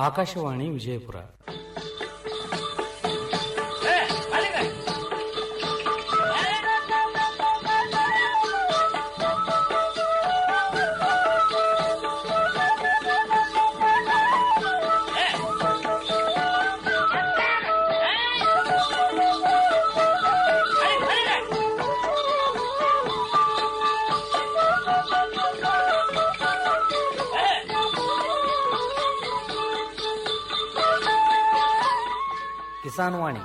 ಆಕಾಶವಾಣಿ ವಿಜಯಪುರ ಕಿಸಾನ್ ವಾಣಿ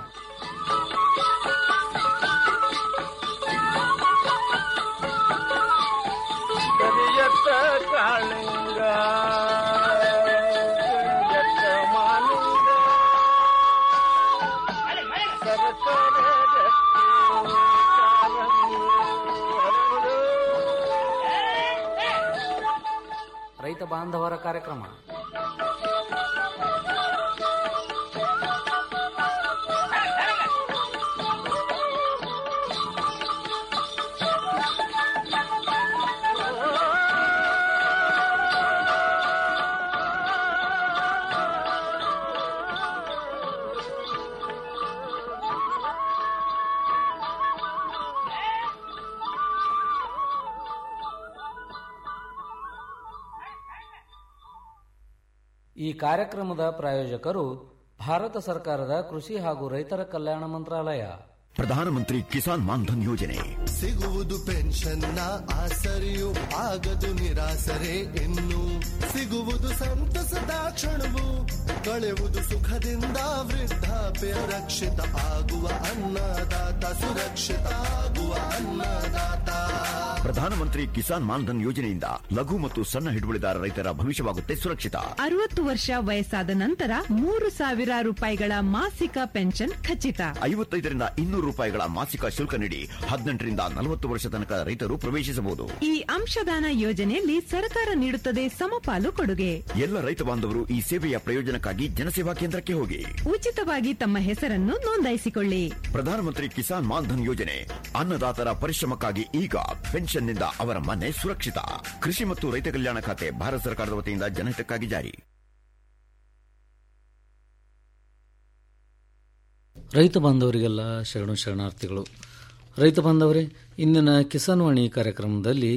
ಕರಿಯತ್ತ ಕಾಳಿಂಗ ಕರಿಯತ್ತ ಮಾಲಿಂಗ ಸರಸರ ರಕ್ತಿ ಕಾರಂಗಿ ಹರಡು. ರೈತ ಬಾಂಧವರ ಕಾರ್ಯಕ್ರಮ ಈ ಕಾರ್ಯಕ್ರಮದ ಪ್ರಾಯೋಜಕರು ಭಾರತ ಸರ್ಕಾರದ ಕೃಷಿ ಹಾಗೂ ರೈತರ ಕಲ್ಯಾಣ ಮಂತ್ರಾಲಯ ಪ್ರಧಾನಮಂತ್ರಿ ಕಿಸಾನ್ ಮಾನ್ಧನ್ ಯೋಜನೆ ಸಿಗುವುದು ಪೆನ್ಷನ್ನ ಆಸರೆಯು ಆಗದು ನಿರಾಸರೆ ಇನ್ನು ಸಿಗುವುದು ಸಂತಸದ ಕ್ಷಣವು ಕಳೆಯುವುದು ಸುಖದಿಂದ ವೃದ್ಧಾಪ್ಯ ರಕ್ಷಿತ ಆಗುವ ಅನ್ನದಾತ ಸುರಕ್ಷಿತ ಆಗುವ ಅನ್ನದಾತ ಪ್ರಧಾನಮಂತ್ರಿ ಕಿಸಾನ್ ಮಾನ್ಧನ್ ಯೋಜನೆಯಿಂದ ಲಘು ಮತ್ತು ಸಣ್ಣ ಹಿಡುವಳಿದಾರ ರೈತರ ಭವಿಷ್ಯವಾಗುತ್ತೆ ಸುರಕ್ಷಿತ ಅರವತ್ತು ವರ್ಷ ವಯಸ್ಸಾದ ನಂತರ ಮೂರು ಸಾವಿರ ರೂಪಾಯಿಗಳ ಮಾಸಿಕ ಪೆನ್ಷನ್ ಖಚಿತ ಐವತ್ತೈದರಿಂದ ಇನ್ನೂರು ರೂಪಾಯಿಗಳ ಮಾಸಿಕ ಶುಲ್ಕ ನೀಡಿ ಹದಿನೆಂಟರಿಂದ ನಲವತ್ತು ವರ್ಷ ತನಕ ರೈತರು ಪ್ರವೇಶಿಸಬಹುದು ಈ ಅಂಶದಾನ ಯೋಜನೆಯಲ್ಲಿ ಸರ್ಕಾರ ನೀಡುತ್ತದೆ ಸಮಪಾಲು ಕೊಡುಗೆ ಎಲ್ಲ ರೈತ ಬಾಂಧವರು ಈ ಸೇವೆಯ ಪ್ರಯೋಜನಕ್ಕಾಗಿ ಜನಸೇವಾ ಕೇಂದ್ರಕ್ಕೆ ಹೋಗಿ ಉಚಿತವಾಗಿ ತಮ್ಮ ಹೆಸರನ್ನು ನೋಂದಾಯಿಸಿಕೊಳ್ಳಿ ಪ್ರಧಾನಮಂತ್ರಿ ಕಿಸಾನ್ ಮಾನ್ಧನ್ ಯೋಜನೆ ಅನ್ನದಾತರ ಪರಿಶ್ರಮಕ್ಕಾಗಿ ಈಗ ಪೆನ್ಷನ್ನಿಂದ ಅವರ ಮನೆ ಸುರಕ್ಷಿತ ಕೃಷಿ ಮತ್ತು ರೈತ ಕಲ್ಯಾಣ ಖಾತೆ ಭಾರತ ಸರ್ಕಾರದ ವತಿಯಿಂದ ಜನಹಿತಕ್ಕಾಗಿ ಜಾರಿ ರೈತ ಬಾಂಧವರಿಗೆಲ್ಲ ಶರಣು ಶರಣಾರ್ಥಿಗಳು ರೈತ ಬಾಂಧವರೇ ಇಂದಿನ ಕಿಸಾನ್ ವಾಣಿ ಕಾರ್ಯಕ್ರಮದಲ್ಲಿ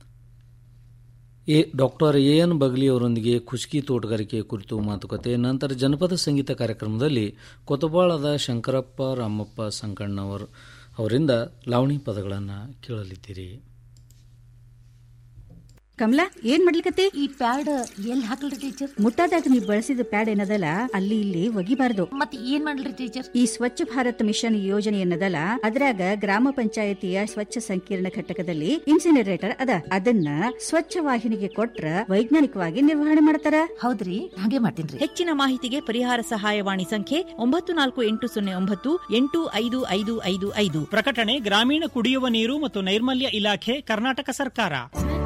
A doctor A N Bagli ಅವರೊಂದಿಗೆ ಖುಷ್ಕಿ ತೋಟಗಾರಿಕೆ ಕುರಿತು ಮಾತುಕತೆ ನಂತರ ಜನಪದ ಸಂಗೀತ ಕಾರ್ಯಕ್ರಮದಲ್ಲಿ ಕೊತಬಾಳದ ಶಂಕರಪ್ಪ ರಾಮಪ್ಪ ಸಂಕಣ್ಣವರ್ ಅವರಿಂದ ಲಾವಣಿ ಪದಗಳನ್ನು ಕೇಳಲಿದ್ದೀರಿ ಕಮಲಾ ಏನ್ ಮಾಡ್ಲಿಕತ್ತಿ ಈ ಪ್ಯಾಡ್ ಎಲ್ಲಿ ಹಾಕಲ್ರಿ ಟೀಚರ್ ಮುಟ್ಟಾದಾಗ ನೀವು ಬಳಸಿದ ಪ್ಯಾಡ್ ಏನದಲ್ಲ ಅಲ್ಲಿ ಇಲ್ಲಿ ಒಗಿಬಾರ್ದು ಮತ್ ಏನ್ ಮಾಡ್ಲಿ ಟೀಚರ್ ಈ ಸ್ವಚ್ಛ ಭಾರತ್ ಮಿಷನ್ ಯೋಜನೆ ಏನದಲ್ಲ ಅದ್ರಾಗ ಗ್ರಾಮ ಪಂಚಾಯತಿಯ ಸ್ವಚ್ಛ ಸಂಕೀರ್ಣ ಘಟಕದಲ್ಲಿ ಇನ್ಸಿನರೇಟರ್ ಅದ ಅದನ್ನ ಸ್ವಚ್ಛ ವಾಹಿನಿಗೆ ಕೊಟ್ರ ವೈಜ್ಞಾನಿಕವಾಗಿ ನಿರ್ವಹಣೆ ಮಾಡ್ತಾರ ಹೌದ್ರಿ ಹಾಗೆ ಮಾಡ್ತೀನ್ರಿ ಹೆಚ್ಚಿನ ಮಾಹಿತಿಗೆ ಪರಿಹಾರ ಸಹಾಯವಾಣಿ ಸಂಖ್ಯೆ ಒಂಬತ್ತು ನಾಲ್ಕು ಎಂಟು ಸೊನ್ನೆ ಒಂಬತ್ತು ಎಂಟು ಐದು ಐದು ಐದು ಐದು ಪ್ರಕಟಣೆ ಗ್ರಾಮೀಣ ಕುಡಿಯುವ ನೀರು ಮತ್ತು ನೈರ್ಮಲ್ಯ ಇಲಾಖೆ ಕರ್ನಾಟಕ ಸರ್ಕಾರ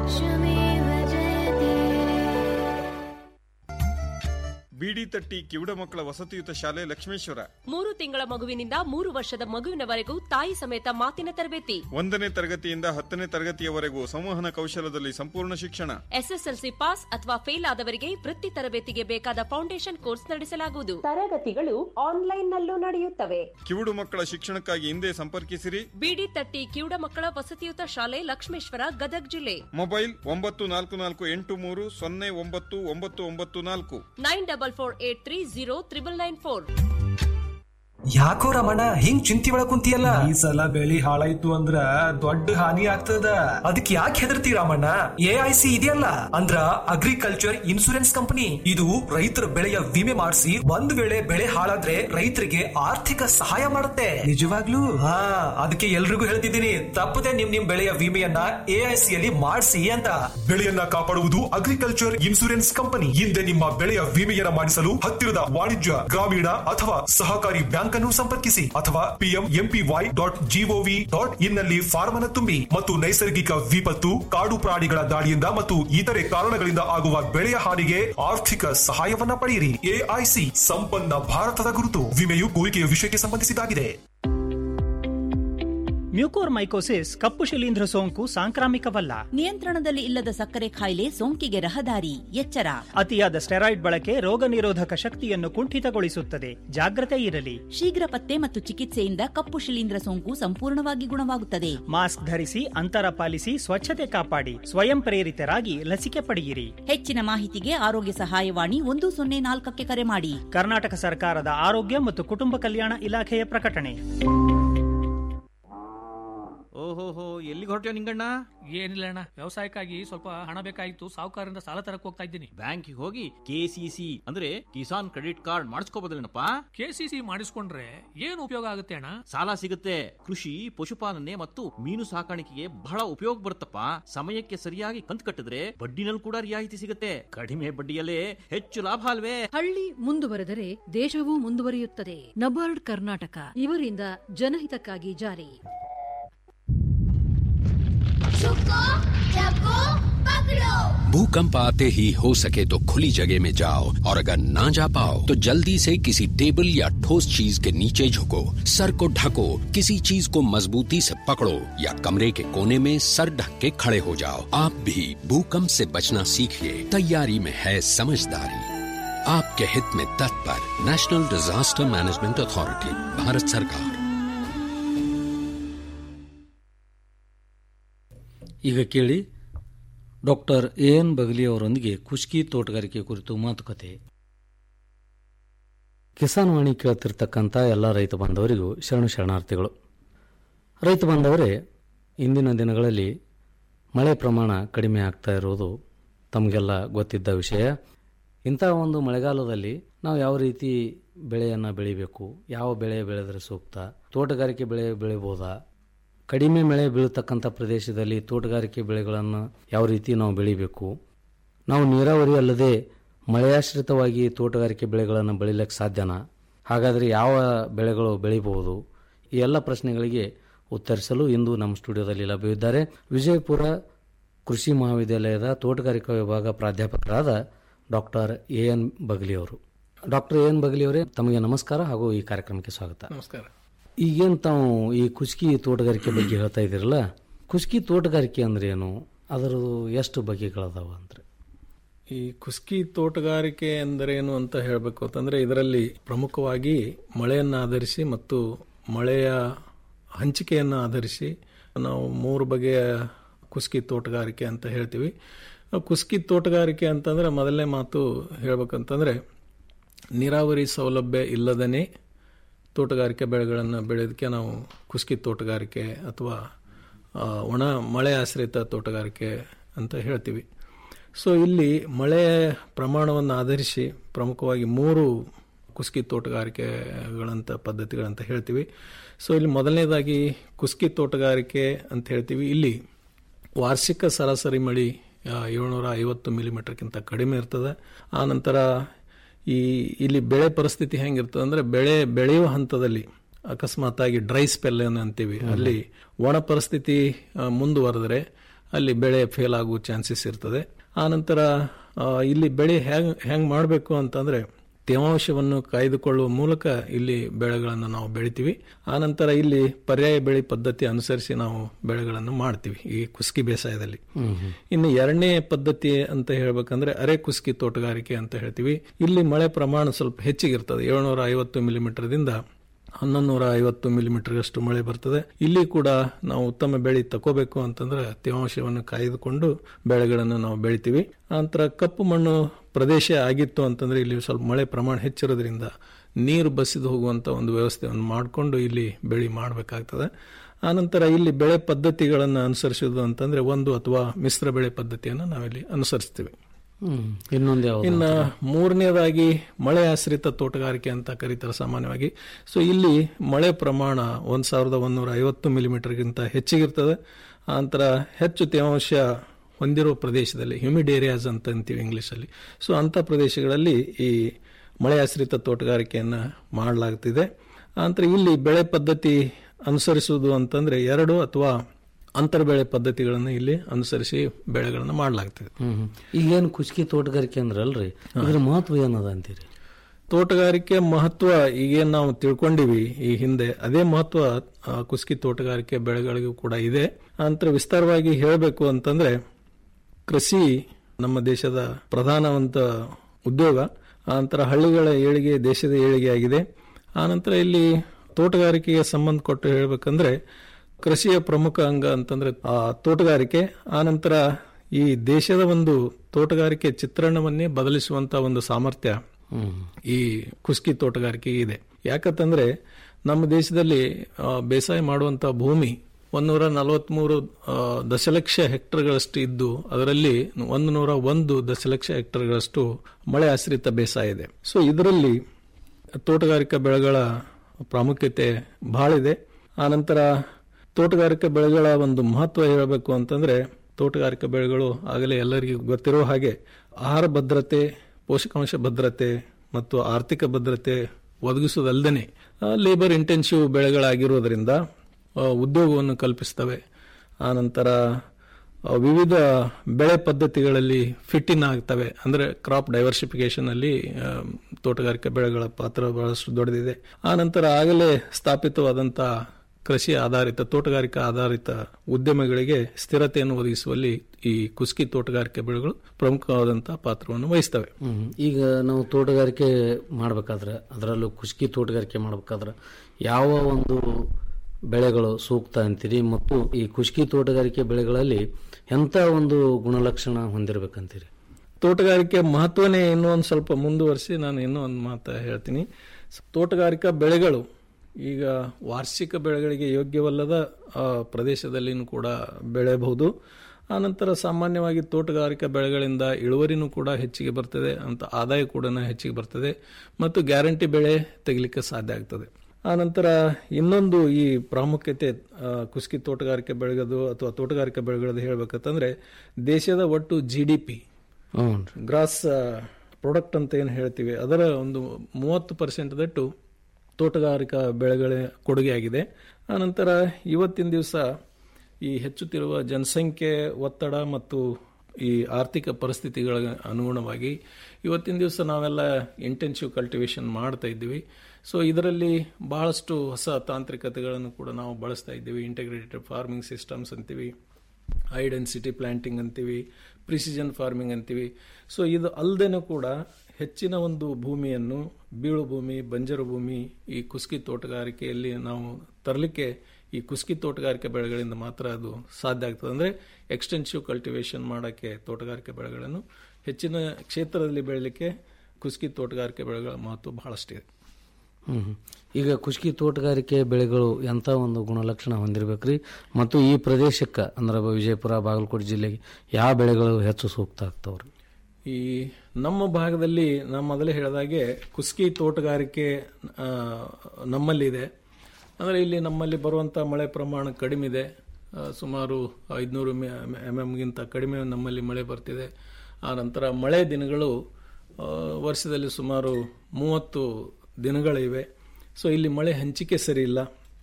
ಬಿಡಿ ತಟ್ಟಿ ಕಿವುಡ ಮಕ್ಕಳ ವಸತಿಯುತ ಶಾಲೆ ಲಕ್ಷ್ಮೇಶ್ವರ ಮೂರು ತಿಂಗಳ ಮಗುವಿನಿಂದ ಮೂರು ವರ್ಷದ ಮಗುವಿನವರೆಗೂ ತಾಯಿ ಸಮೇತ ಮಾತಿನ ತರಬೇತಿ ಒಂದನೇ ತರಗತಿಯಿಂದ ಹತ್ತನೇ ತರಗತಿಯವರೆಗೂ ಸಂವಹನ ಕೌಶಲದಲ್ಲಿ ಸಂಪೂರ್ಣ ಶಿಕ್ಷಣ ಎಸ್ಎಸ್ಎಲ್ಸಿ ಪಾಸ್ ಅಥವಾ ಫೇಲ್ ಆದವರಿಗೆ ವೃತ್ತಿ ತರಬೇತಿಗೆ ಬೇಕಾದ ಫೌಂಡೇಶನ್ ಕೋರ್ಸ್ ನಡೆಸಲಾಗುವುದು ತರಗತಿಗಳು ಆನ್ಲೈನ್ ನಲ್ಲೂ ನಡೆಯುತ್ತವೆ ಕಿವುಡು ಮಕ್ಕಳ ಶಿಕ್ಷಣಕ್ಕಾಗಿ ಹಿಂದೆ ಸಂಪರ್ಕಿಸಿರಿ ಬಿಡಿ ತಟ್ಟಿ ಕಿವುಡ ಮಕ್ಕಳ ವಸತಿಯುತ ಶಾಲೆ ಲಕ್ಷ್ಮೇಶ್ವರ ಗದಗ್ ಜಿಲ್ಲೆ ಮೊಬೈಲ್ ಒಂಬತ್ತು ನಾಲ್ಕು ನಾಲ್ಕು ಎಂಟು ಮೂರು ಸೊನ್ನೆ ಒಂಬತ್ತು ಒಂಬತ್ತು ಒಂಬತ್ತು ನಾಲ್ಕು nine double four eight three zero triple nine four ಯಾಕೋ ರಮಣ ಹಿಂಗ್ ಚಿಂತಿ ಒಳಗ್ ಕುಂತಿಯಲ್ಲ ಈ ಸಲ ಬೆಳಿ ಹಾಳಾಯ್ತು ಅಂದ್ರ ದೊಡ್ಡ ಹಾನಿ ಆಗ್ತದ ಅದಕ್ಕೆ ಯಾಕೆ ಹೆದರ್ತಿ ರಾಮಣ್ಣ ಎ ಐ ಸಿ ಇದೆಯಲ್ಲ ಅಂದ್ರ ಅಗ್ರಿಕಲ್ಚರ್ ಇನ್ಸೂರೆನ್ಸ್ ಕಂಪನಿ ಇದು ರೈತರ ಬೆಳೆಯ ವಿಮೆ ಮಾಡಿಸಿ ಒಂದ್ ವೇಳೆ ಬೆಳೆ ಹಾಳಾದ್ರೆ ರೈತರಿಗೆ ಆರ್ಥಿಕ ಸಹಾಯ ಮಾಡುತ್ತೆ ನಿಜವಾಗ್ಲೂ ಹಾ ಅದಕ್ಕೆ ಎಲ್ರಿಗೂ ಹೇಳ್ತಿದ್ದೀನಿ ತಪ್ಪದೆ ನಿಮ್ ನಿಮ್ ಬೆಳೆಯ ವಿಮೆಯನ್ನ ಎ ಐ ಸಿ ಅಲ್ಲಿ ಮಾಡಿಸಿ ಅಂತ ಬೆಳೆಯನ್ನ ಕಾಪಾಡುವುದು ಅಗ್ರಿಕಲ್ಚರ್ ಇನ್ಸೂರೆನ್ಸ್ ಕಂಪನಿ ಹಿಂದೆ ನಿಮ್ಮ ಬೆಳೆಯ ವಿಮೆಯನ್ನ ಮಾಡಿಸಲು ಹತ್ತಿರದ ವಾಣಿಜ್ಯ ಗ್ರಾಮೀಣ ಅಥವಾ ಸಹಕಾರಿ ಬ್ಯಾಂಕ್ ಅನ್ನು ಸಂಪರ್ಕಿಸಿ ಅಥವಾ PM MPY dot GOV dot in ನಲ್ಲಿ ಫಾರ್ಮ್ ಅನ್ನು ತುಂಬಿ ಮತ್ತು ನೈಸರ್ಗಿಕ ವಿಪತ್ತು ಕಾಡು ಪ್ರಾಣಿಗಳ ದಾಳಿಯಿಂದ ಮತ್ತು ಇತರೆ ಕಾರಣಗಳಿಂದ ಆಗುವ ಬೆಳೆಯ ಹಾನಿಗೆ ಆರ್ಥಿಕ ಸಹಾಯವನ್ನ ಪಡೆಯಿರಿ ಎಐಸಿ ಸಂಪನ್ನ ಭಾರತದ ಗುರುತು ವಿಮೆಯು ಕೋರಿಕೆಯ ವಿಷಯಕ್ಕೆ ಸಂಬಂಧಿಸಿದ್ದಾಗಿದೆ ಮ್ಯೂಕೋರ್ಮೈಕೋಸಿಸ್ ಕಪ್ಪು ಶಿಲೀಂಧ್ರ ಸೋಂಕು ಸಾಂಕ್ರಾಮಿಕವಲ್ಲ ನಿಯಂತ್ರಣದಲ್ಲಿ ಇಲ್ಲದ ಸಕ್ಕರೆ ಕಾಯಿಲೆ ಸೋಂಕಿಗೆ ರಹದಾರಿ ಎಚ್ಚರ ಅತಿಯಾದ ಸ್ಟೆರಾಯ್ಡ್ ಬಳಕೆ ರೋಗ ನಿರೋಧಕ ಶಕ್ತಿಯನ್ನು ಕುಂಠಿತಗೊಳಿಸುತ್ತದೆ ಜಾಗ್ರತೆ ಇರಲಿ ಶೀಘ್ರ ಪತ್ತೆ ಮತ್ತು ಚಿಕಿತ್ಸೆಯಿಂದ ಕಪ್ಪು ಶಿಲೀಂಧ್ರ ಸೋಂಕು ಸಂಪೂರ್ಣವಾಗಿ ಗುಣವಾಗುತ್ತದೆ ಮಾಸ್ಕ್ ಧರಿಸಿ ಅಂತರ ಪಾಲಿಸಿ ಸ್ವಚ್ಛತೆ ಕಾಪಾಡಿ ಸ್ವಯಂ ಪ್ರೇರಿತರಾಗಿ ಲಸಿಕೆ ಪಡೆಯಿರಿ ಹೆಚ್ಚಿನ ಮಾಹಿತಿಗೆ ಆರೋಗ್ಯ ಸಹಾಯವಾಣಿ ಒಂದು ಸೊನ್ನೆ ನಾಲ್ಕಕ್ಕೆ ಕರೆ ಮಾಡಿ ಕರ್ನಾಟಕ ಸರ್ಕಾರದ ಆರೋಗ್ಯ ಮತ್ತು ಕುಟುಂಬ ಕಲ್ಯಾಣ ಇಲಾಖೆಯ ಪ್ರಕಟಣೆ ಓಹೋಹೋ ಎಲ್ಲಿಗೆ ಹೊರಟ್ಯೋ ನಿಂಗಣ್ಣ ಏನಿಲ್ಲ ಅಣ್ಣ ವ್ಯವಸಾಯಕ್ಕಾಗಿ ಸ್ವಲ್ಪ ಹಣ ಬೇಕಾಗಿತ್ತು ಸಾಹುಕಾರರಿಂದ ಸಾಲ ತರಕ್ ಹೋಗ್ತಾ ಇದ್ದೀನಿ ಬ್ಯಾಂಕಿಗೆ ಹೋಗಿ ಕೆಸಿಸಿ ಅಂದ್ರೆ ಕಿಸಾನ್ ಕ್ರೆಡಿಟ್ ಕಾರ್ಡ್ ಮಾಡಿಸ್ಕೋಬೋದೇನಪ್ಪ ಕೆಸಿಸಿ ಮಾಡಿಸ್ಕೊಂಡ್ರೆ ಏನು ಉಪಯೋಗ ಆಗುತ್ತೆ ಅಣ್ಣ ಸಾಲ ಸಿಗುತ್ತೆ ಕೃಷಿ ಪಶುಪಾಲನೆ ಮತ್ತು ಮೀನು ಸಾಕಾಣಿಕೆಗೆ ಬಹಳ ಉಪಯೋಗ ಬರುತ್ತಪ್ಪ ಸಮಯಕ್ಕೆ ಸರಿಯಾಗಿ ಕಂತು ಕಟ್ಟಿದ್ರೆ ಬಡ್ಡಿನಲ್ಲಿ ಕೂಡ ರಿಯಾಯಿತಿ ಸಿಗುತ್ತೆ ಕಡಿಮೆ ಬಡ್ಡಿಯಲ್ಲೇ ಹೆಚ್ಚು ಲಾಭ ಅಲ್ವೇ ಹಳ್ಳಿ ಮುಂದುವರೆದರೆ ದೇಶವೂ ಮುಂದುವರಿಯುತ್ತದೆ ನಬಾರ್ಡ್ ಕರ್ನಾಟಕ ಇವರಿಂದ ಜನಹಿತಕ್ಕಾಗಿ ಜಾರಿ भूकंप आते ही हो सके तो खुली जगह में जाओ और अगर ना जा पाओ तो जल्दी से किसी टेबल या ठोस चीज के नीचे झुको सर को ढको किसी चीज को मजबूती से पकड़ो या कमरे के कोने में सर ढक के खड़े हो जाओ आप भी भूकंप से बचना सीखिए तैयारी में है समझदारी आपके हित में तत्पर national disaster management authority Bharat सरकार ಈಗ ಕೇಳಿ ಡಾಕ್ಟರ್ ಎ ಎನ್ ಬಗಲಿ ಅವರೊಂದಿಗೆ ಕುಷ್ಕಿ ತೋಟಗಾರಿಕೆ ಕುರಿತು ಮಾತುಕತೆ ಕಿಸಾನ್ ವಾಣಿ ಕೇಳ್ತಿರ್ತಕ್ಕಂಥ ಎಲ್ಲ ರೈತ ಬಾಂಧವರಿಗೂ ಶರಣು ಶರಣಾರ್ಥಿಗಳು ರೈತ ಬಾಂಧವರೇ ಇಂದಿನ ದಿನಗಳಲ್ಲಿ ಮಳೆ ಪ್ರಮಾಣ ಕಡಿಮೆ ಆಗ್ತಾ ಇರುವುದು ತಮಗೆಲ್ಲ ಗೊತ್ತಿದ್ದ ವಿಷಯ ಇಂಥ ಒಂದು ಮಳೆಗಾಲದಲ್ಲಿ ನಾವು ಯಾವ ರೀತಿ ಬೆಳೆಯನ್ನು ಬೆಳಿಬೇಕು ಯಾವ ಬೆಳೆ ಬೆಳೆದರೆ ಸೂಕ್ತ ತೋಟಗಾರಿಕೆ ಬೆಳೆ ಬೆಳಿಬೋದಾ ಕಡಿಮೆ ಮಳೆ ಬೀಳತಕ್ಕಂಥ ಪ್ರದೇಶದಲ್ಲಿ ತೋಟಗಾರಿಕೆ ಬೆಳೆಗಳನ್ನು ಯಾವ ರೀತಿ ನಾವು ಬೆಳಿಬೇಕು ನಾವು ನೀರಾವರಿ ಅಲ್ಲದೆ ಮಳೆಯಾಶ್ರಿತವಾಗಿ ತೋಟಗಾರಿಕೆ ಬೆಳೆಗಳನ್ನು ಬೆಳಿಲಿಕ್ಕೆ ಸಾಧ್ಯನಾ ಹಾಗಾದರೆ ಯಾವ ಬೆಳೆಗಳು ಬೆಳಿಬಹುದು ಈ ಎಲ್ಲ ಪ್ರಶ್ನೆಗಳಿಗೆ ಉತ್ತರಿಸಲು ಇಂದು ನಮ್ಮ ಸ್ಟುಡಿಯೋದಲ್ಲಿ ಲಭ್ಯವಿದ್ದಾರೆ ವಿಜಯಪುರ ಕೃಷಿ ಮಹಾವಿದ್ಯಾಲಯದ ತೋಟಗಾರಿಕಾ ವಿಭಾಗ ಪ್ರಾಧ್ಯಾಪಕರಾದ ಡಾಕ್ಟರ್ ಎ ಎನ್ ಬಗಲಿ ಅವರು ಡಾಕ್ಟರ್ ಎ ಎನ್ ಬಗಲಿ ಅವರೇ ತಮಗೆ ನಮಸ್ಕಾರ ಹಾಗೂ ಈ ಕಾರ್ಯಕ್ರಮಕ್ಕೆ ಸ್ವಾಗತ ನಮಸ್ಕಾರ ಈಗೇನು ತಾವು ಈ ಕುಸ್ಕಿ ತೋಟಗಾರಿಕೆ ಬಗ್ಗೆ ಹೇಳ್ತಾ ಇದ್ದೀರಲ್ಲ ಕುಸ್ಕಿ ತೋಟಗಾರಿಕೆ ಅಂದ್ರೆ ಏನು ಅದರದು ಎಷ್ಟು ಬಗೆಗಳದಾವ ಅಂದ್ರೆ ಈ ಕುಸ್ಕಿ ತೋಟಗಾರಿಕೆ ಎಂದರೇನು ಅಂತ ಹೇಳಬೇಕು ಅಂತಂದ್ರೆ ಇದರಲ್ಲಿ ಪ್ರಮುಖವಾಗಿ ಮಳೆಯನ್ನು ಆಧರಿಸಿ ಮತ್ತು ಮಳೆಯ ಹಂಚಿಕೆಯನ್ನು ಆಧರಿಸಿ ನಾವು ಮೂರು ಬಗೆಯ ಕುಸ್ಕಿ ತೋಟಗಾರಿಕೆ ಅಂತ ಹೇಳ್ತೀವಿ ಕುಸ್ಕಿ ತೋಟಗಾರಿಕೆ ಅಂತಂದ್ರೆ ಮೊದಲನೇ ಮಾತು ಹೇಳ್ಬೇಕಂತಂದ್ರೆ ನೀರಾವರಿ ಸೌಲಭ್ಯ ಇಲ್ಲದೇ ತೋಟಗಾರಿಕೆ ಬೆಳೆಗಳನ್ನು ಬೆಳೆಯೋದಕ್ಕೆ ನಾವು ಕುಸ್ಕಿ ತೋಟಗಾರಿಕೆ ಅಥವಾ ಒಣ ಮಳೆ ಆಶ್ರಿತ ತೋಟಗಾರಿಕೆ ಅಂತ ಹೇಳ್ತೀವಿ ಸೊ ಇಲ್ಲಿ ಮಳೆ ಪ್ರಮಾಣವನ್ನು ಆಧರಿಸಿ ಪ್ರಮುಖವಾಗಿ ಮೂರು ಕುಸ್ಕಿ ತೋಟಗಾರಿಕೆಗಳಂತ ಪದ್ಧತಿಗಳಂತ ಹೇಳ್ತೀವಿ ಸೊ ಇಲ್ಲಿ ಮೊದಲನೇದಾಗಿ ಕುಸ್ಕಿ ತೋಟಗಾರಿಕೆ ಅಂತ ಹೇಳ್ತೀವಿ ಇಲ್ಲಿ ವಾರ್ಷಿಕ ಸರಾಸರಿ ಮಳಿ ಏಳ್ನೂರ ಐವತ್ತು ಮಿಲಿಮೀಟರ್ಗಿಂತ ಕಡಿಮೆ ಇರ್ತದೆ ಆ ನಂತರ ಈ ಇಲ್ಲಿ ಬೆಳೆ ಪರಿಸ್ಥಿತಿ ಹೆಂಗಿರ್ತದೆ ಅಂದ್ರೆ ಬೆಳೆ ಬೆಳೆಯುವ ಹಂತದಲ್ಲಿ ಅಕಸ್ಮಾತ್ ಆಗಿ ಡ್ರೈ ಸ್ಪೆಲ್ ಏನು ಅಂತೀವಿ ಅಲ್ಲಿ ಒಣ ಪರಿಸ್ಥಿತಿ ಮುಂದುವರೆದ್ರೆ ಅಲ್ಲಿ ಬೆಳೆ ಫೇಲ್ ಆಗುವ ಚಾನ್ಸಸ್ ಇರ್ತದೆ ಆ ನಂತರ ಇಲ್ಲಿ ಬೆಳೆ ಹೆಂಗ್ ಹೆಂಗ್ ಮಾಡಬೇಕು ಅಂತಂದ್ರೆ ತೇವಾಂಶವನ್ನು ಕಾಯ್ದುಕೊಳ್ಳುವ ಮೂಲಕ ಇಲ್ಲಿ ಬೆಳೆಗಳನ್ನು ನಾವು ಬೆಳಿತೀವಿ ಆ ನಂತರ ಇಲ್ಲಿ ಪರ್ಯಾಯ ಬೆಳೆ ಪದ್ಧತಿ ಅನುಸರಿಸಿ ನಾವು ಬೆಳೆಗಳನ್ನು ಮಾಡ್ತೀವಿ ಈ ಕುಸ್ಕಿ ಬೇಸಾಯದಲ್ಲಿ ಇನ್ನು ಎರಡನೇ ಪದ್ಧತಿ ಅಂತ ಹೇಳ್ಬೇಕಂದ್ರೆ ಅರೆ ಕುಸ್ಕಿ ತೋಟಗಾರಿಕೆ ಅಂತ ಹೇಳ್ತೀವಿ ಇಲ್ಲಿ ಮಳೆ ಪ್ರಮಾಣ ಸ್ವಲ್ಪ ಹೆಚ್ಚಿಗಿರ್ತದೆ ಏಳ್ನೂರ ಐವತ್ತು ಮಿಲಿಮೀಟರ್ದಿಂದ ಹನ್ನೊಂದು ನೂರ ಐವತ್ತು ಮಿಲಿಮೀಟರ್ಗಷ್ಟು ಮಳೆ ಬರ್ತದೆ ಇಲ್ಲಿ ಕೂಡ ನಾವು ಉತ್ತಮ ಬೆಳೆ ತಗೋಬೇಕು ಅಂತಂದ್ರೆ ತೇವಾಂಶವನ್ನು ಕಾಯ್ದುಕೊಂಡು ಬೆಳೆಗಳನ್ನು ನಾವು ಬೆಳಿತೀವಿ ನಂತರ ಕಪ್ಪು ಮಣ್ಣು ಪ್ರದೇಶ ಆಗಿತ್ತು ಅಂತಂದ್ರೆ ಇಲ್ಲಿ ಸ್ವಲ್ಪ ಮಳೆ ಪ್ರಮಾಣ ಹೆಚ್ಚಿರೋದ್ರಿಂದ ನೀರು ಬಸಿದು ಹೋಗುವಂತ ಒಂದು ವ್ಯವಸ್ಥೆಯನ್ನು ಮಾಡಿಕೊಂಡು ಇಲ್ಲಿ ಬೆಳೆ ಮಾಡಬೇಕಾಗ್ತದೆ ಆನಂತರ ಇಲ್ಲಿ ಬೆಳೆ ಪದ್ಧತಿಗಳನ್ನು ಅನುಸರಿಸುವುದು ಅಂತಂದ್ರೆ ಒಂದು ಅಥವಾ ಮಿಶ್ರ ಬೆಳೆ ಪದ್ಧತಿಯನ್ನು ನಾವಿಲ್ಲಿ ಅನುಸರಿಸ್ತೀವಿ ಇನ್ನೊಂದು ಇನ್ನ ಮೂರನೇದಾಗಿ ಮಳೆ ಆಶ್ರಿತ ತೋಟಗಾರಿಕೆ ಅಂತ ಕರೀತಾರೆ ಸಾಮಾನ್ಯವಾಗಿ ಸೊ ಇಲ್ಲಿ ಮಳೆ ಪ್ರಮಾಣ ಒಂದ್ ಸಾವಿರದ ಒಂದೂರ ಐವತ್ತು ಮಿಲಿಮೀಟರ್ಗಿಂತ ಹೆಚ್ಚಿಗಿರ್ತದೆ ನಂತರ ಹೆಚ್ಚು ತೇವಾಂಶ ಹೊಂದಿರುವ ಪ್ರದೇಶದಲ್ಲಿ ಹ್ಯೂಮಿಡ್ ಏರಿಯಾಸ್ ಅಂತ ಅಂತೀವಿ ಇಂಗ್ಲಿಷಲ್ಲಿ ಸೊ ಅಂಥ ಪ್ರದೇಶಗಳಲ್ಲಿ ಈ ಮಳೆ ಆಶ್ರಿತ ತೋಟಗಾರಿಕೆಯನ್ನು ಮಾಡಲಾಗ್ತಿದೆ ನಂತರ ಇಲ್ಲಿ ಬೆಳೆ ಪದ್ಧತಿ ಅನುಸರಿಸುವುದು ಅಂತಂದ್ರೆ ಎರಡು ಅಥವಾ ಅಂತರ ಬೆಳೆ ಪದ್ಧತಿಗಳನ್ನು ಇಲ್ಲಿ ಅನುಸರಿಸಿ ಬೆಳೆಗಳನ್ನು ಮಾಡಲಾಗ್ತದೆ ಈಗೇನು ಕುಸ್ಕಿ ತೋಟಗಾರಿಕೆ ಅಂದ್ರೆ ಅಲ್ರಿ ಇದ್ರ ಮಹತ್ವ ಏನದ ಅಂತೀರಿ ತೋಟಗಾರಿಕೆ ಮಹತ್ವ ಈಗೇನ್ ನಾವು ತಿಳ್ಕೊಂಡಿವಿ ಈ ಹಿಂದೆ ಅದೇ ಮಹತ್ವ ಆ, ಕುಸ್ಕಿ ತೋಟಗಾರಿಕೆ ಬೆಳೆಗಳಿಗೂ ಕೂಡ ಇದೆ ನಂತರ ವಿಸ್ತಾರವಾಗಿ ಹೇಳಬೇಕು ಅಂತಂದ್ರೆ ಕೃಷಿ ನಮ್ಮ ದೇಶದ ಪ್ರಧಾನವಂತ ಉದ್ಯೋಗ ಆನಂತರ ಹಳ್ಳಿಗಳ ಏಳಿಗೆ ದೇಶದ ಏಳಿಗೆ ಆಗಿದೆ ಆನಂತರ ಇಲ್ಲಿ ತೋಟಗಾರಿಕೆಗೆ ಸಂಬಂಧಪಟ್ಟು ಹೇಳಬೇಕಂದ್ರೆ ಕೃಷಿಯ ಪ್ರಮುಖ ಅಂಗ ಅಂತಂದ್ರೆ ಆ ತೋಟಗಾರಿಕೆ ಆನಂತರ ಈ ದೇಶದ ಒಂದು ತೋಟಗಾರಿಕೆ ಚಿತ್ರಣವನ್ನೇ ಬದಲಿಸುವಂತ ಒಂದು ಸಾಮರ್ಥ್ಯ ಈ ಕುಸ್ಕಿ ತೋಟಗಾರಿಕೆಗೆ ಇದೆ ಯಾಕಂತಂದ್ರೆ ನಮ್ಮ ದೇಶದಲ್ಲಿ ಆ, ಬೇಸಾಯ ಮಾಡುವಂತ ಭೂಮಿ ಒಂದೂರ ನಲವತ್ಮೂರು ಆ, ದಶಲಕ್ಷ ಹೆಕ್ಟರ್ಗಳಷ್ಟು ಇದ್ದು ಅದರಲ್ಲಿ ಒಂದು ನೂರ ಒಂದು ದಶಲಕ್ಷ ಹೆಕ್ಟರ್ಗಳಷ್ಟು ಮಳೆ ಆಶ್ರಿತ ಬೇಸಾಯ ಇದೆ ಸೊ ಇದರಲ್ಲಿ ತೋಟಗಾರಿಕಾ ಬೆಳೆಗಳ ಪ್ರಾಮುಖ್ಯತೆ ಬಹಳ ಇದೆ ಆನಂತರ ತೋಟಗಾರಿಕಾ ಬೆಳೆಗಳ ಒಂದು ಮಹತ್ವ ಹೇಳಬೇಕು ಅಂತಂದ್ರೆ ತೋಟಗಾರಿಕಾ ಬೆಳೆಗಳು ಆಗಲೇ ಎಲ್ಲರಿಗೂ ಗೊತ್ತಿರೋ ಹಾಗೆ ಆಹಾರ ಭದ್ರತೆ ಪೋಷಕಾಂಶ ಭದ್ರತೆ ಮತ್ತು ಆರ್ಥಿಕ ಭದ್ರತೆ ಒದಗಿಸುವುದಲ್ಲದೆ ಲೇಬರ್ ಇಂಟೆನ್ಸಿವ್ ಬೆಳೆಗಳಾಗಿರುವುದರಿಂದ ಆ, ಉದ್ಯೋಗವನ್ನು ಕಲ್ಪಿಸ್ತವೆ ಆನಂತರ ಆ, ವಿವಿಧ ಬೆಳೆ ಪದ್ಧತಿಗಳಲ್ಲಿ ಫಿಟ್ ಇನ್ ಆಗ್ತವೆ ಅಂದ್ರೆ ಕ್ರಾಪ್ ಡೈವರ್ಸಿಫಿಕೇಶನ್ ಅಲ್ಲಿ ಆ, ತೋಟಗಾರಿಕಾ ಬೆಳೆಗಳ ಪಾತ್ರ ಬಹಳಷ್ಟು ದೊಡ್ಡದಿದೆ ಆನಂತರ ಆಗಲೇ ಸ್ಥಾಪಿತವಾದಂಥ ಕೃಷಿ ಆಧಾರಿತ ತೋಟಗಾರಿಕಾ ಆಧಾರಿತ ಉದ್ಯಮಗಳಿಗೆ ಸ್ಥಿರತೆಯನ್ನು ಒದಗಿಸುವಲ್ಲಿ ಈ ಕುಸ್ಕಿ ತೋಟಗಾರಿಕೆ ಬೆಳೆಗಳು ಪ್ರಮುಖವಾದಂತಹ ಪಾತ್ರವನ್ನು ವಹಿಸ್ತವೆ ಹ್ಮ್. ಈಗ ನಾವು ತೋಟಗಾರಿಕೆ ಮಾಡಬೇಕಾದ್ರೆ ಅದರಲ್ಲೂ ಕುಷ್ಕಿ ತೋಟಗಾರಿಕೆ ಮಾಡಬೇಕಾದ್ರೆ ಯಾವ ಒಂದು ಬೆಳೆಗಳು ಸೂಕ್ತ ಅಂತೀರಿ ಮತ್ತು ಈ ಕುಷ್ಕಿ ತೋಟಗಾರಿಕೆ ಬೆಳೆಗಳಲ್ಲಿ ಎಂಥ ಒಂದು ಗುಣಲಕ್ಷಣ ಹೊಂದಿರಬೇಕಂತೀರಿ ತೋಟಗಾರಿಕೆ ಮಹತ್ವನೇ ಇನ್ನೂ ಒಂದು ಸ್ವಲ್ಪ ಮುಂದುವರಿಸಿ ನಾನು ಇನ್ನೂ ಒಂದು ಮಾತು ಹೇಳ್ತೀನಿ ತೋಟಗಾರಿಕಾ ಬೆಳೆಗಳು ಈಗ ವಾರ್ಷಿಕ ಬೆಳೆಗಳಿಗೆ ಯೋಗ್ಯವಲ್ಲದ ಆ, ಪ್ರದೇಶದಲ್ಲಿನೂ ಕೂಡ ಬೆಳೆಯಬಹುದು ಆನಂತರ ಸಾಮಾನ್ಯವಾಗಿ ತೋಟಗಾರಿಕಾ ಬೆಳೆಗಳಿಂದ ಇಳುವರಿನೂ ಕೂಡ ಹೆಚ್ಚಿಗೆ ಬರ್ತದೆ ಅಂತ ಆದಾಯ ಕೂಡ ಹೆಚ್ಚಿಗೆ ಬರ್ತದೆ ಮತ್ತು ಗ್ಯಾರಂಟಿ ಬೆಳೆ ತೆಗಿಲಿಕ್ಕೆ ಸಾಧ್ಯ ಆಗ್ತದೆ ಆನಂತರ ಇನ್ನೊಂದು ಈ ಪ್ರಾಮುಖ್ಯತೆ ಆ, ಕುಸ್ಕಿ ತೋಟಗಾರಿಕೆ ಬೆಳೆಗೋದು ಅಥವಾ ತೋಟಗಾರಿಕಾ ಬೆಳೆಗಳದ್ದು ಹೇಳ್ಬೇಕಂತಂದ್ರೆ ದೇಶದ ಒಟ್ಟು G D P gross product ಅಂತ ಏನು ಹೇಳ್ತೀವಿ ಅದರ ಒಂದು ಮೂವತ್ತು ಪರ್ಸೆಂಟ್ ದಟ್ಟು ತೋಟಗಾರಿಕಾ ಬೆಳೆಗಳ ಕೊಡುಗೆ ಆಗಿದೆ ಆನಂತರ ಇವತ್ತಿನ ದಿವಸ ಈ ಹೆಚ್ಚುತ್ತಿರುವ ಜನಸಂಖ್ಯೆ ಒತ್ತಡ ಮತ್ತು ಈ ಆರ್ಥಿಕ ಪರಿಸ್ಥಿತಿಗಳ ಅನುಗುಣವಾಗಿ ಇವತ್ತಿನ ದಿವಸ ನಾವೆಲ್ಲ ಇಂಟೆನ್ಸಿವ್ ಕಲ್ಟಿವೇಶನ್ ಮಾಡ್ತಾ ಇದ್ದೀವಿ ಸೊ ಇದರಲ್ಲಿ ಬಹಳಷ್ಟು ಹೊಸ ತಾಂತ್ರಿಕತೆಗಳನ್ನು ಕೂಡ ನಾವು ಬಳಸ್ತಾ ಇದ್ದೀವಿ ಇಂಟಿಗ್ರೇಟೆಡ್ ಫಾರ್ಮಿಂಗ್ ಸಿಸ್ಟಮ್ಸ್ ಅಂತೀವಿ ಹೈ ಡೆನ್ಸಿಟಿ ಪ್ಲಾಂಟಿಂಗ್ ಅಂತೀವಿ ಪ್ರಿಸಿಷನ್ ಫಾರ್ಮಿಂಗ್ ಅಂತೀವಿ ಸೊ ಇದು ಅಲ್ಲದೇನೂ ಕೂಡ ಹೆಚ್ಚಿನ ಒಂದು ಭೂಮಿಯನ್ನು ಬೀಳು ಭೂಮಿ ಬಂಜರು ಭೂಮಿ ಈ ಕುಸ್ಕಿ ತೋಟಗಾರಿಕೆಯಲ್ಲಿ ನಾವು ತರಲಿಕ್ಕೆ ಈ ಕುಸ್ಕಿ ತೋಟಗಾರಿಕೆ ಬೆಳೆಗಳಿಂದ ಮಾತ್ರ ಅದು ಸಾಧ್ಯ ಆಗ್ತದೆ ಅಂದರೆ ಎಕ್ಸ್ಟೆನ್ಸಿವ್ ಕಲ್ಟಿವೇಶನ್ ಮಾಡೋಕ್ಕೆ ತೋಟಗಾರಿಕೆ ಬೆಳೆಗಳನ್ನು ಹೆಚ್ಚಿನ ಕ್ಷೇತ್ರದಲ್ಲಿ ಬೆಳಲಿಕ್ಕೆ ಕುಸ್ಕಿ ತೋಟಗಾರಿಕೆ ಬೆಳೆಗಳ ಮಹತ್ವ ಬಹಳಷ್ಟಿದೆ ಹ್ಮ್. ಈಗ ಕುಷ್ಕಿ ತೋಟಗಾರಿಕೆ ಬೆಳೆಗಳು ಎಂಥ ಒಂದು ಗುಣಲಕ್ಷಣ ಹೊಂದಿರಬೇಕ್ರಿ ಮತ್ತು ಈ ಪ್ರದೇಶಕ್ಕೆ ಅಂದ್ರೆ ವಿಜಯಪುರ ಬಾಗಲಕೋಟೆ ಜಿಲ್ಲೆಗೆ ಯಾವ ಬೆಳೆಗಳು ಹೆಚ್ಚು ಸೂಕ್ತ ಆಗ್ತಾವ್ರಿ ಈ ನಮ್ಮ ಭಾಗದಲ್ಲಿ ನಾನು ಮೊದಲೇ ಹೇಳಿದಾಗೆ ಕುಸ್ಕಿ ತೋಟಗಾರಿಕೆ ಆ, ನಮ್ಮಲ್ಲಿದೆ ಅಂದರೆ ಇಲ್ಲಿ ನಮ್ಮಲ್ಲಿ ಬರುವಂಥ ಮಳೆ ಪ್ರಮಾಣ ಕಡಿಮೆ ಇದೆ ಆ, ಸುಮಾರು ಐದುನೂರು ಎಮ್ ಎಮ್ಗಿಂತ ಕಡಿಮೆ ನಮ್ಮಲ್ಲಿ ಮಳೆ ಬರ್ತಿದೆ ಆ ನಂತರ ಮಳೆ ದಿನಗಳು ಆ, ವರ್ಷದಲ್ಲಿ ಸುಮಾರು ಮೂವತ್ತು ದಿನಗಳಿವೆ ಸೊ ಇಲ್ಲಿ ಮಳೆ ಹಂಚಿಕೆ ಸರಿ ಇಲ್ಲ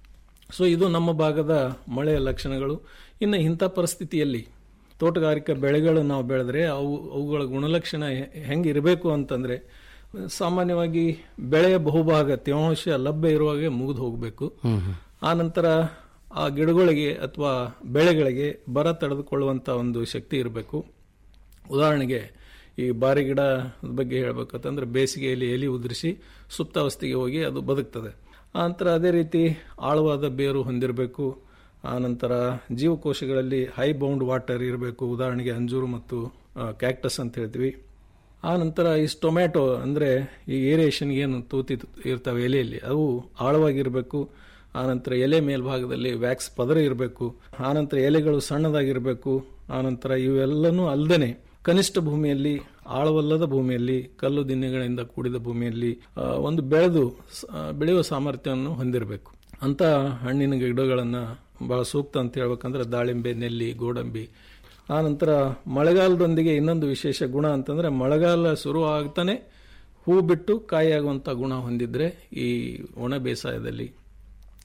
ಸೊ ಇದು ನಮ್ಮ ಭಾಗದ ಮಳೆಯ ಲಕ್ಷಣಗಳು ಇನ್ನು ಇಂಥ ಪರಿಸ್ಥಿತಿಯಲ್ಲಿ ತೋಟಗಾರಿಕಾ ಬೆಳೆಗಳು ನಾವು ಬೆಳೆದ್ರೆ ಅವು ಅವುಗಳ ಗುಣಲಕ್ಷಣ ಹೆ- ಹೆಂಗಿರಬೇಕು ಅಂತಂದ್ರೆ ಸಾಮಾನ್ಯವಾಗಿ ಬೆಳೆಯ ಬಹುಭಾಗ ತೇವಾಂಶ ಲಭ್ಯ ಇರುವಾಗೆ ಮುಗಿದು ಹೋಗಬೇಕು ಆ ನಂತರ ಆ ಗಿಡಗಳಿಗೆ ಅಥವಾ ಬೆಳೆಗಳಿಗೆ ಬರ ತಡೆದುಕೊಳ್ಳುವಂತ ಒಂದು ಶಕ್ತಿ ಇರಬೇಕು ಉದಾಹರಣೆಗೆ ಈ ಬಾರಿ ಗಿಡ ಬಗ್ಗೆ ಹೇಳ್ಬೇಕಂತಂದ್ರೆ ಬೇಸಿಗೆಯಲ್ಲಿ ಎಲಿ ಉದುರಿಸಿ ಸುಪ್ತಾವಸ್ಥೆಗೆ ಹೋಗಿ ಅದು ಬದುಕ್ತದೆ ಆ ನಂತರ ಅದೇ ರೀತಿ ಆಳವಾದ ಬೇರು ಹೊಂದಿರಬೇಕು ಆ ನಂತರ ಜೀವಕೋಶಗಳಲ್ಲಿ ಹೈ ಬೌಂಡ್ ವಾಟರ್ ಇರಬೇಕು ಉದಾಹರಣೆಗೆ ಅಂಜೂರು ಮತ್ತು ಕ್ಯಾಕ್ಟಸ್ ಅಂತ ಹೇಳ್ತೀವಿ ಆ ನಂತರ ಈ ಟೊಮ್ಯಾಟೊ ಅಂದರೆ ಈ ಏರಿಯೇಷನ್ ಏನು ತೂತಿ ಇರ್ತವೆ ಎಲೆಯಲ್ಲಿ ಅವು ಆಳವಾಗಿರಬೇಕು ಆನಂತರ ಎಲೆ ಮೇಲ್ಭಾಗದಲ್ಲಿ ವ್ಯಾಕ್ಸ್ ಪದರ ಇರಬೇಕು ಆನಂತರ ಎಲೆಗಳು ಸಣ್ಣದಾಗಿರಬೇಕು ಆನಂತರ ಇವೆಲ್ಲನೂ ಅಲ್ಲದೆ ಕನಿಷ್ಠ ಭೂಮಿಯಲ್ಲಿ ಆಳವಲ್ಲದ ಭೂಮಿಯಲ್ಲಿ ಕಲ್ಲು ದಿನ್ನೆಗಳಿಂದ ಕೂಡಿದ ಭೂಮಿಯಲ್ಲಿ ಆ, ಒಂದು ಬೆಳೆದು ಸ- ಆ, ಬೆಳೆಯುವ ಸಾಮರ್ಥ್ಯವನ್ನು ಹೊಂದಿರಬೇಕು ಅಂತ ಹಣ್ಣಿನ ಗಿಡಗಳನ್ನು ಬಹಳ ಸೂಕ್ತ ಅಂತ ಹೇಳ್ಬೇಕಂದ್ರೆ ದಾಳಿಂಬೆ ನೆಲ್ಲಿ ಗೋಡಂಬಿ ಆ ನಂತರ ಮಳೆಗಾಲದೊಂದಿಗೆ ಇನ್ನೊಂದು ವಿಶೇಷ ಗುಣ ಅಂತಂದ್ರೆ ಮಳೆಗಾಲ ಶುರು ಆಗ್ತಾನೆ ಹೂ ಬಿಟ್ಟು ಕಾಯಿ ಆಗುವಂತ ಗುಣ ಹೊಂದಿದ್ರೆ ಈ ಒಣ ಬೇಸಾಯದಲ್ಲಿ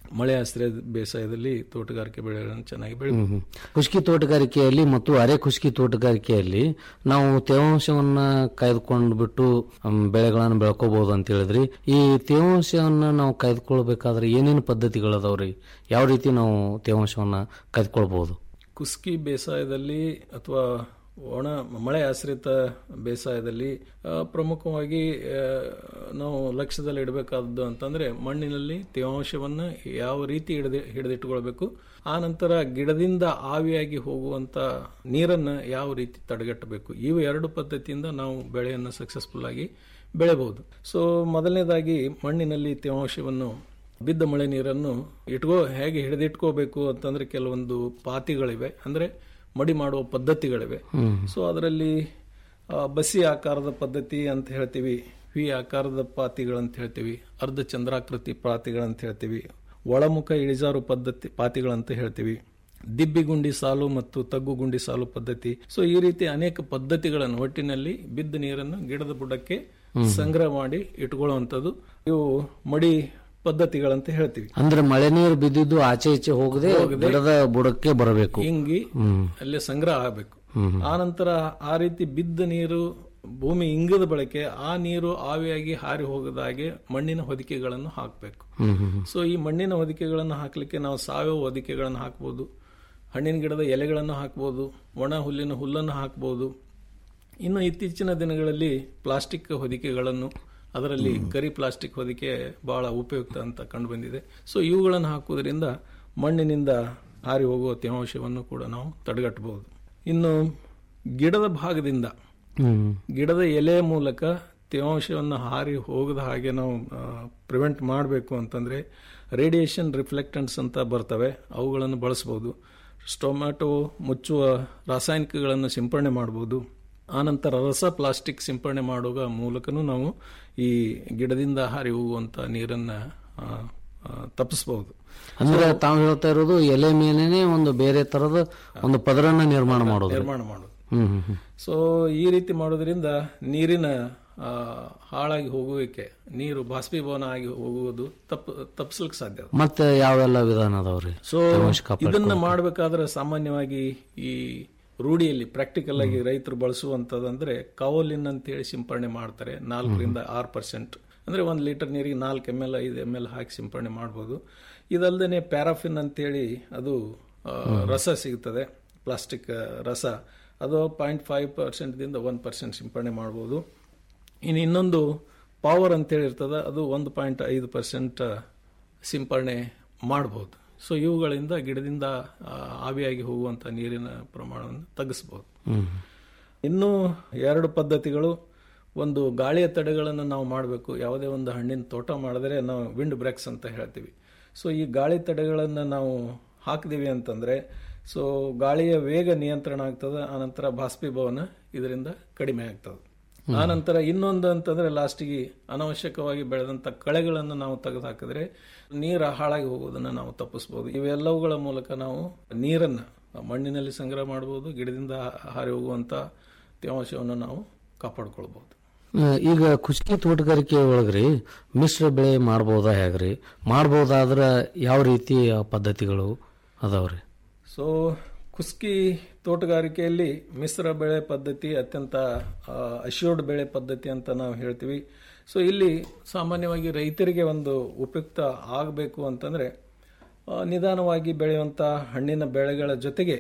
ಮಳೆ ಆಶ್ರಯ ಬೇಸಾಯದಲ್ಲಿ ತೋಟಗಾರಿಕೆ ಬೆಳೆಗಳನ್ನು ಚೆನ್ನಾಗಿ ಹ್ಮ್, ಬೆಳಿಬಹುದು ಹ್ಮ್. ಖುಷ್ಕಿ ತೋಟಗಾರಿಕೆಯಲ್ಲಿ ಮತ್ತು ಅರೆ ಖುಷ್ಕಿ ತೋಟಗಾರಿಕೆಯಲ್ಲಿ ನಾವು ತೇವಾಂಶವನ್ನ ಕಾಯ್ದುಕೊಂಡು ಬಿಟ್ಟು ಹ್ಮ್, ಬೆಳೆಗಳನ್ನು ಬೆಳ್ಕೋಬಹುದು ಅಂತ ಹೇಳಿದ್ರಿ ಈ ತೇವಾಂಶವನ್ನ ನಾವು ಕಾಯ್ದುಕೊಳ್ಬೇಕಾದ್ರೆ ಏನೇನು ಪದ್ಧತಿಗಳದಾವ್ರಿ ಯಾವ ರೀತಿ ನಾವು ತೇವಾಂಶವನ್ನ ಕಾಯ್ದುಕೊಳ್ಬಹುದು ಕುಸ್ಕಿ ಬೇಸಾಯದಲ್ಲಿ ಅಥವಾ ಒಣ ಮಳೆ ಆಶ್ರಿತ ಬೇಸಾಯದಲ್ಲಿ ಆ, ಪ್ರಮುಖವಾಗಿ ಆ, ನಾವು ಲಕ್ಷ್ಯದಲ್ಲಿ ಇಡಬೇಕಾದದ್ದು ಅಂತಂದ್ರೆ ಮಣ್ಣಿನಲ್ಲಿ ತೇವಾಂಶವನ್ನು ಯಾವ ರೀತಿ ಹಿಡಿದು ಹಿಡಿದಿಟ್ಟುಕೊಳ್ಬೇಕು ಆ ನಂತರ ಗಿಡದಿಂದ ಆವಿಯಾಗಿ ಹೋಗುವಂತ ನೀರನ್ನು ಯಾವ ರೀತಿ ತಡೆಗಟ್ಟಬೇಕು ಇವು ಎರಡು ಪದ್ಧತಿಯಿಂದ ನಾವು ಬೆಳೆಯನ್ನು ಸಕ್ಸಸ್ಫುಲ್ ಆಗಿ ಬೆಳೆಬಹುದು ಸೊ ಮೊದಲನೇದಾಗಿ ಮಣ್ಣಿನಲ್ಲಿ ತೇವಾಂಶವನ್ನು ಬಿದ್ದ ಮಳೆ ನೀರನ್ನು ಇಟ್ಕೋ ಹೇಗೆ ಹಿಡಿದಿಟ್ಕೋಬೇಕು ಅಂತಂದ್ರೆ ಕೆಲವೊಂದು ಪಾತಿಗಳಿವೆ ಅಂದ್ರೆ ಮಡಿ ಮಾಡುವ ಪದ್ಧತಿಗಳಿವೆ ಹ್ಮ್. ಸೊ ಅದರಲ್ಲಿ ಆ, ಬಸಿ ಆಕಾರದ ಪದ್ಧತಿ ಅಂತ ಹೇಳ್ತೀವಿ ವಿ ಆಕಾರದ ಪಾತಿಗಳಂತ ಹೇಳ್ತೀವಿ ಅರ್ಧ ಚಂದ್ರಾಕೃತಿ ಪಾತಿಗಳಂತ ಹೇಳ್ತೀವಿ ಒಳಮುಖ ಇಳಿಜಾರು ಪದ್ಧತಿ ಪಾತಿಗಳಂತ ಹೇಳ್ತೀವಿ ದಿಬ್ಬಿಗುಂಡಿ ಸಾಲು ಮತ್ತು ತಗ್ಗುಗುಂಡಿ ಸಾಲು ಪದ್ಧತಿ ಸೊ ಈ ರೀತಿ ಅನೇಕ ಪದ್ಧತಿಗಳನ್ನು ಒಟ್ಟಿನಲ್ಲಿ ಬಿದ್ದ ನೀರನ್ನು ಗಿಡದ ಬುಡಕ್ಕೆ ಸಂಗ್ರಹ ಮಾಡಿ ಇಟ್ಕೊಳ್ಳುವಂಥದ್ದು ಇವು ಮಡಿ ಪದ್ಧತಿಗಳಂತ ಹೇಳ್ತೀವಿ ಅಂದ್ರೆ ಮಳೆ ನೀರು ಬಿದ್ದಿದ್ದು ಆಚೆ ಈಚೆ ಹೋಗದೆ ಹೋಗದೆ ಗಿಡದ ಬುಡಕ್ಕೆ ಬರಬೇಕು ಹಿಂಗಿ ಹ್ಮ್. ಅಲ್ಲೇ ಸಂಗ್ರಹ ಆಗಬೇಕು ಹ್ಮ್. ಆ ನಂತರ ಆ ರೀತಿ ಬಿದ್ದ ನೀರು ಭೂಮಿ ಇಂಗದ ಬಳಕೆ ಆ ನೀರು ಆವಿಯಾಗಿ ಹಾರಿ ಹೋಗದ ಹಾಗೆ ಮಣ್ಣಿನ ಹೊದಿಕೆಗಳನ್ನು ಹಾಕಬೇಕು ಹ್ಮ್, ಹ್ಮ್, ಹ್ಮ್. ಸೊ ಈ ಮಣ್ಣಿನ ಹೊದಿಕೆಗಳನ್ನು ಹಾಕಲಿಕ್ಕೆ ನಾವು ಸಾವಯವ ಹೊದಿಕೆಗಳನ್ನು ಹಾಕ್ಬೋದು ಹಣ್ಣಿನ ಗಿಡದ ಎಲೆಗಳನ್ನು ಹಾಕ್ಬೋದು ಒಣ ಹುಲ್ಲಿನ ಹುಲ್ಲನ್ನು ಹಾಕ್ಬೋದು ಇನ್ನು ಇತ್ತೀಚಿನ ದಿನಗಳಲ್ಲಿ ಪ್ಲಾಸ್ಟಿಕ್ ಹೊದಿಕೆಗಳನ್ನು ಅದರಲ್ಲಿ ಕರಿ ಪ್ಲಾಸ್ಟಿಕ್ ಹೊದಿಕೆ ಬಹಳ ಉಪಯುಕ್ತ ಅಂತ ಕಂಡು ಬಂದಿದೆ ಸೊ ಇವುಗಳನ್ನು ಹಾಕುವುದರಿಂದ ಮಣ್ಣಿನಿಂದ ಹಾರಿ ಹೋಗುವ ತೇವಾಂಶವನ್ನು ಕೂಡ ನಾವು ತಡೆಗಟ್ಟಬಹುದು ಇನ್ನು ಗಿಡದ ಭಾಗದಿಂದ ಹ್ಮ್. ಗಿಡದ ಎಲೆ ಮೂಲಕ ತೇವಾಂಶವನ್ನು ಹಾರಿ ಹೋಗದ ಹಾಗೆ ನಾವು ಪ್ರಿವೆಂಟ್ ಮಾಡಬೇಕು ಅಂತಂದ್ರೆ ರೇಡಿಯೇಷನ್ ರಿಫ್ಲೆಕ್ಟೆಂಟ್ಸ್ ಅಂತ ಬರ್ತವೆ ಅವುಗಳನ್ನು ಬಳಸಬಹುದು ಸ್ಟೊಮ್ಯಾಟೊ ಮುಚ್ಚುವ ರಾಸಾಯನಿಕಗಳನ್ನು ಸಿಂಪರಣೆ ಮಾಡಬಹುದು ಆನಂತರ ರಸ ಪ್ಲಾಸ್ಟಿಕ್ ಸಿಂಪರಣೆ ಮಾಡುವ ಮೂಲಕನೂ ನಾವು ಈ ಗಿಡದಿಂದ ಹಾರಿ ಹೋಗುವಂತ ನೀರನ್ನ ಆ, ಆ, ತಪ್ಪಿಸಬಹುದು ಅಂದ್ರೆ ತಾವು ಹೇಳ್ತಾ ಇರೋದು ಎಲೆ ಮೇಲೇನೆ ಒಂದು ಬೇರೆ ತರದ ಒಂದು ಪದರನ್ನ ನಿರ್ಮಾಣ ಮಾಡೋದು ನಿರ್ಮಾಣ ಮಾಡೋದು ಹ್ಮ್ ಹ್ಮ್ ಹ್ಮ್. ಸೊ ಈ ರೀತಿ ಮಾಡೋದ್ರಿಂದ ನೀರಿನ ಆ, ಹಾಳಾಗಿ ಹೋಗುವಿಕೆ ನೀರು ಬಾಷ್ಪೀಭವನ ಆಗಿ ಹೋಗುವುದು ತಪ್ಪ ತಪ್ಪಿಸ್ಲಿಕ್ಕೆ ಸಾಧ್ಯ ಮತ್ತೆ ಯಾವೆಲ್ಲ ವಿಧಾನ ಅದಾವ್ರಿ ಸೊ ತೇವಾಂಶ ಕಾಪಾಡ್ಕೊಳ್ಳೋಕೆ? ಇದನ್ನ ಮಾಡಬೇಕಾದ್ರೆ ಸಾಮಾನ್ಯವಾಗಿ ಈ ರೂಢಿಯಲ್ಲಿ ಪ್ರಾಕ್ಟಿಕಲ್ ಆಗಿ ರೈತರು ಬಳಸುವಂತದಂದ್ರೆ ಕವಲಿನ್ ಅಂತೇಳಿ ಸಿಂಪರಣೆ ಮಾಡ್ತಾರೆ ನಾಲ್ಕರಿಂದ ಆರು ಪರ್ಸೆಂಟ್ ಅಂದ್ರೆ ಒಂದು ಲೀಟರ್ ನೀರಿಗೆ ನಾಲ್ಕು ಎಮ್ ಎಲ್ ಐದು ಎಮ್ ಎಲ್ ಹಾಕಿ ಸಿಂಪರಣೆ ಮಾಡ್ಬೋದು ಇದಲ್ದೇನೆ ಪ್ಯಾರಾಫಿನ್ ಅಂತೇಳಿ ಅದು ಆ, ರಸ ಸಿಗುತ್ತದೆ ಪ್ಲಾಸ್ಟಿಕ್ ರಸ ಅದು ಪಾಯಿಂಟ್ ಫೈವ್ ಪರ್ಸೆಂಟ್ದಿಂದ ಒನ್ ಪರ್ಸೆಂಟ್ ಸಿಂಪರಣೆ ಮಾಡ್ಬೋದು ಇನ್ನು ಇನ್ನೊಂದು ಪವರ್ ಅಂತೇಳಿ ಇರ್ತದೆ ಅದು ಒಂದು ಪಾಯಿಂಟ್ ಐದು ಪರ್ಸೆಂಟ್ ಸಿಂಪರಣೆ ಮಾಡ್ಬೋದು ಸೊ ಇವುಗಳಿಂದ ಗಿಡದಿಂದ ಆ, ಆವಿಯಾಗಿ ಹೋಗುವಂಥ ನೀರಿನ ಪ್ರಮಾಣವನ್ನು ತಗ್ಗಿಸ್ಬೋದು ಹ್ಮ್. ಇನ್ನೂ ಎರಡು ಪದ್ಧತಿಗಳು ಒಂದು ಗಾಳಿಯ ತಡೆಗಳನ್ನು ನಾವು ಮಾಡಬೇಕು ಯಾವುದೇ ಒಂದು ಹಣ್ಣಿನ ತೋಟ ಮಾಡಿದ್ರೆ ನಾವು ವಿಂಡ್ ಬ್ರೇಕ್ಸ್ ಅಂತ ಹೇಳ್ತೀವಿ ಸೊ ಈ ಗಾಳಿ ತಡೆಗಳನ್ನು ನಾವು ಹಾಕಿದೀವಿ ಅಂತಂದ್ರೆ ಸೊ ಗಾಳಿಯ ವೇಗ ನಿಯಂತ್ರಣ ಆಗ್ತದೆ ಆನಂತರ ಬಾಷ್ಪೀಭವನ ಇದರಿಂದ ಕಡಿಮೆ ಆಗ್ತದೆ ಆನಂತರ ಇನ್ನೊಂದು ಅಂತಂದ್ರೆ ಲಾಸ್ಟಿಗೆ ಅನಾವಶ್ಯಕವಾಗಿ ಬೆಳೆದಂತ ಕಳೆಗಳನ್ನು ನಾವು ತೆಗೆದು ಹಾಕಿದ್ರೆ ನೀರು ಹಾಳಾಗಿ ಹೋಗೋದನ್ನ ನಾವು ತಪ್ಪಿಸಬಹುದು ಇವೆಲ್ಲವುಗಳ ಮೂಲಕ ನಾವು ನೀರನ್ನ ಮಣ್ಣಿನಲ್ಲಿ ಸಂಗ್ರಹ ಮಾಡಬಹುದು ಗಿಡದಿಂದ ಹಾರಿ ಹೋಗುವಂತ ತೇವಾಂಶವನ್ನು ನಾವು ಕಾಪಾಡ್ಕೊಳ್ಬಹುದು ಆ, ಈಗ ಖುಷ್ಕಿ ತೋಟಗಾರಿಕೆ ಒಳಗ್ರಿ ಮಿಶ್ರ ಬೆಳೆ ಮಾಡ್ಬೋದಾ ಹೇಗ್ರಿ ಮಾಡ್ಬೋದಾದ್ರ ಯಾವ ರೀತಿ ಪದ್ಧತಿಗಳು ಅದಾವ್ರಿ ಸೊ ಕುಸ್ಕಿ ತೋಟಗಾರಿಕೆಯಲ್ಲಿ ಮಿಶ್ರ ಬೆಳೆ ಪದ್ಧತಿ ಅತ್ಯಂತ ಅಶ್ಯೂರ್ಡ್ ಬೆಳೆ ಪದ್ಧತಿ ಅಂತ ನಾವು ಹೇಳ್ತೀವಿ ಸೊ ಇಲ್ಲಿ ಸಾಮಾನ್ಯವಾಗಿ ರೈತರಿಗೆ ಒಂದು ಉಪಯುಕ್ತ ಆಗಬೇಕು ಅಂತಂದ್ರೆ ಆ, ನಿಧಾನವಾಗಿ ಬೆಳೆಯುವಂಥ ಹಣ್ಣಿನ ಬೆಳೆಗಳ ಜೊತೆಗೆ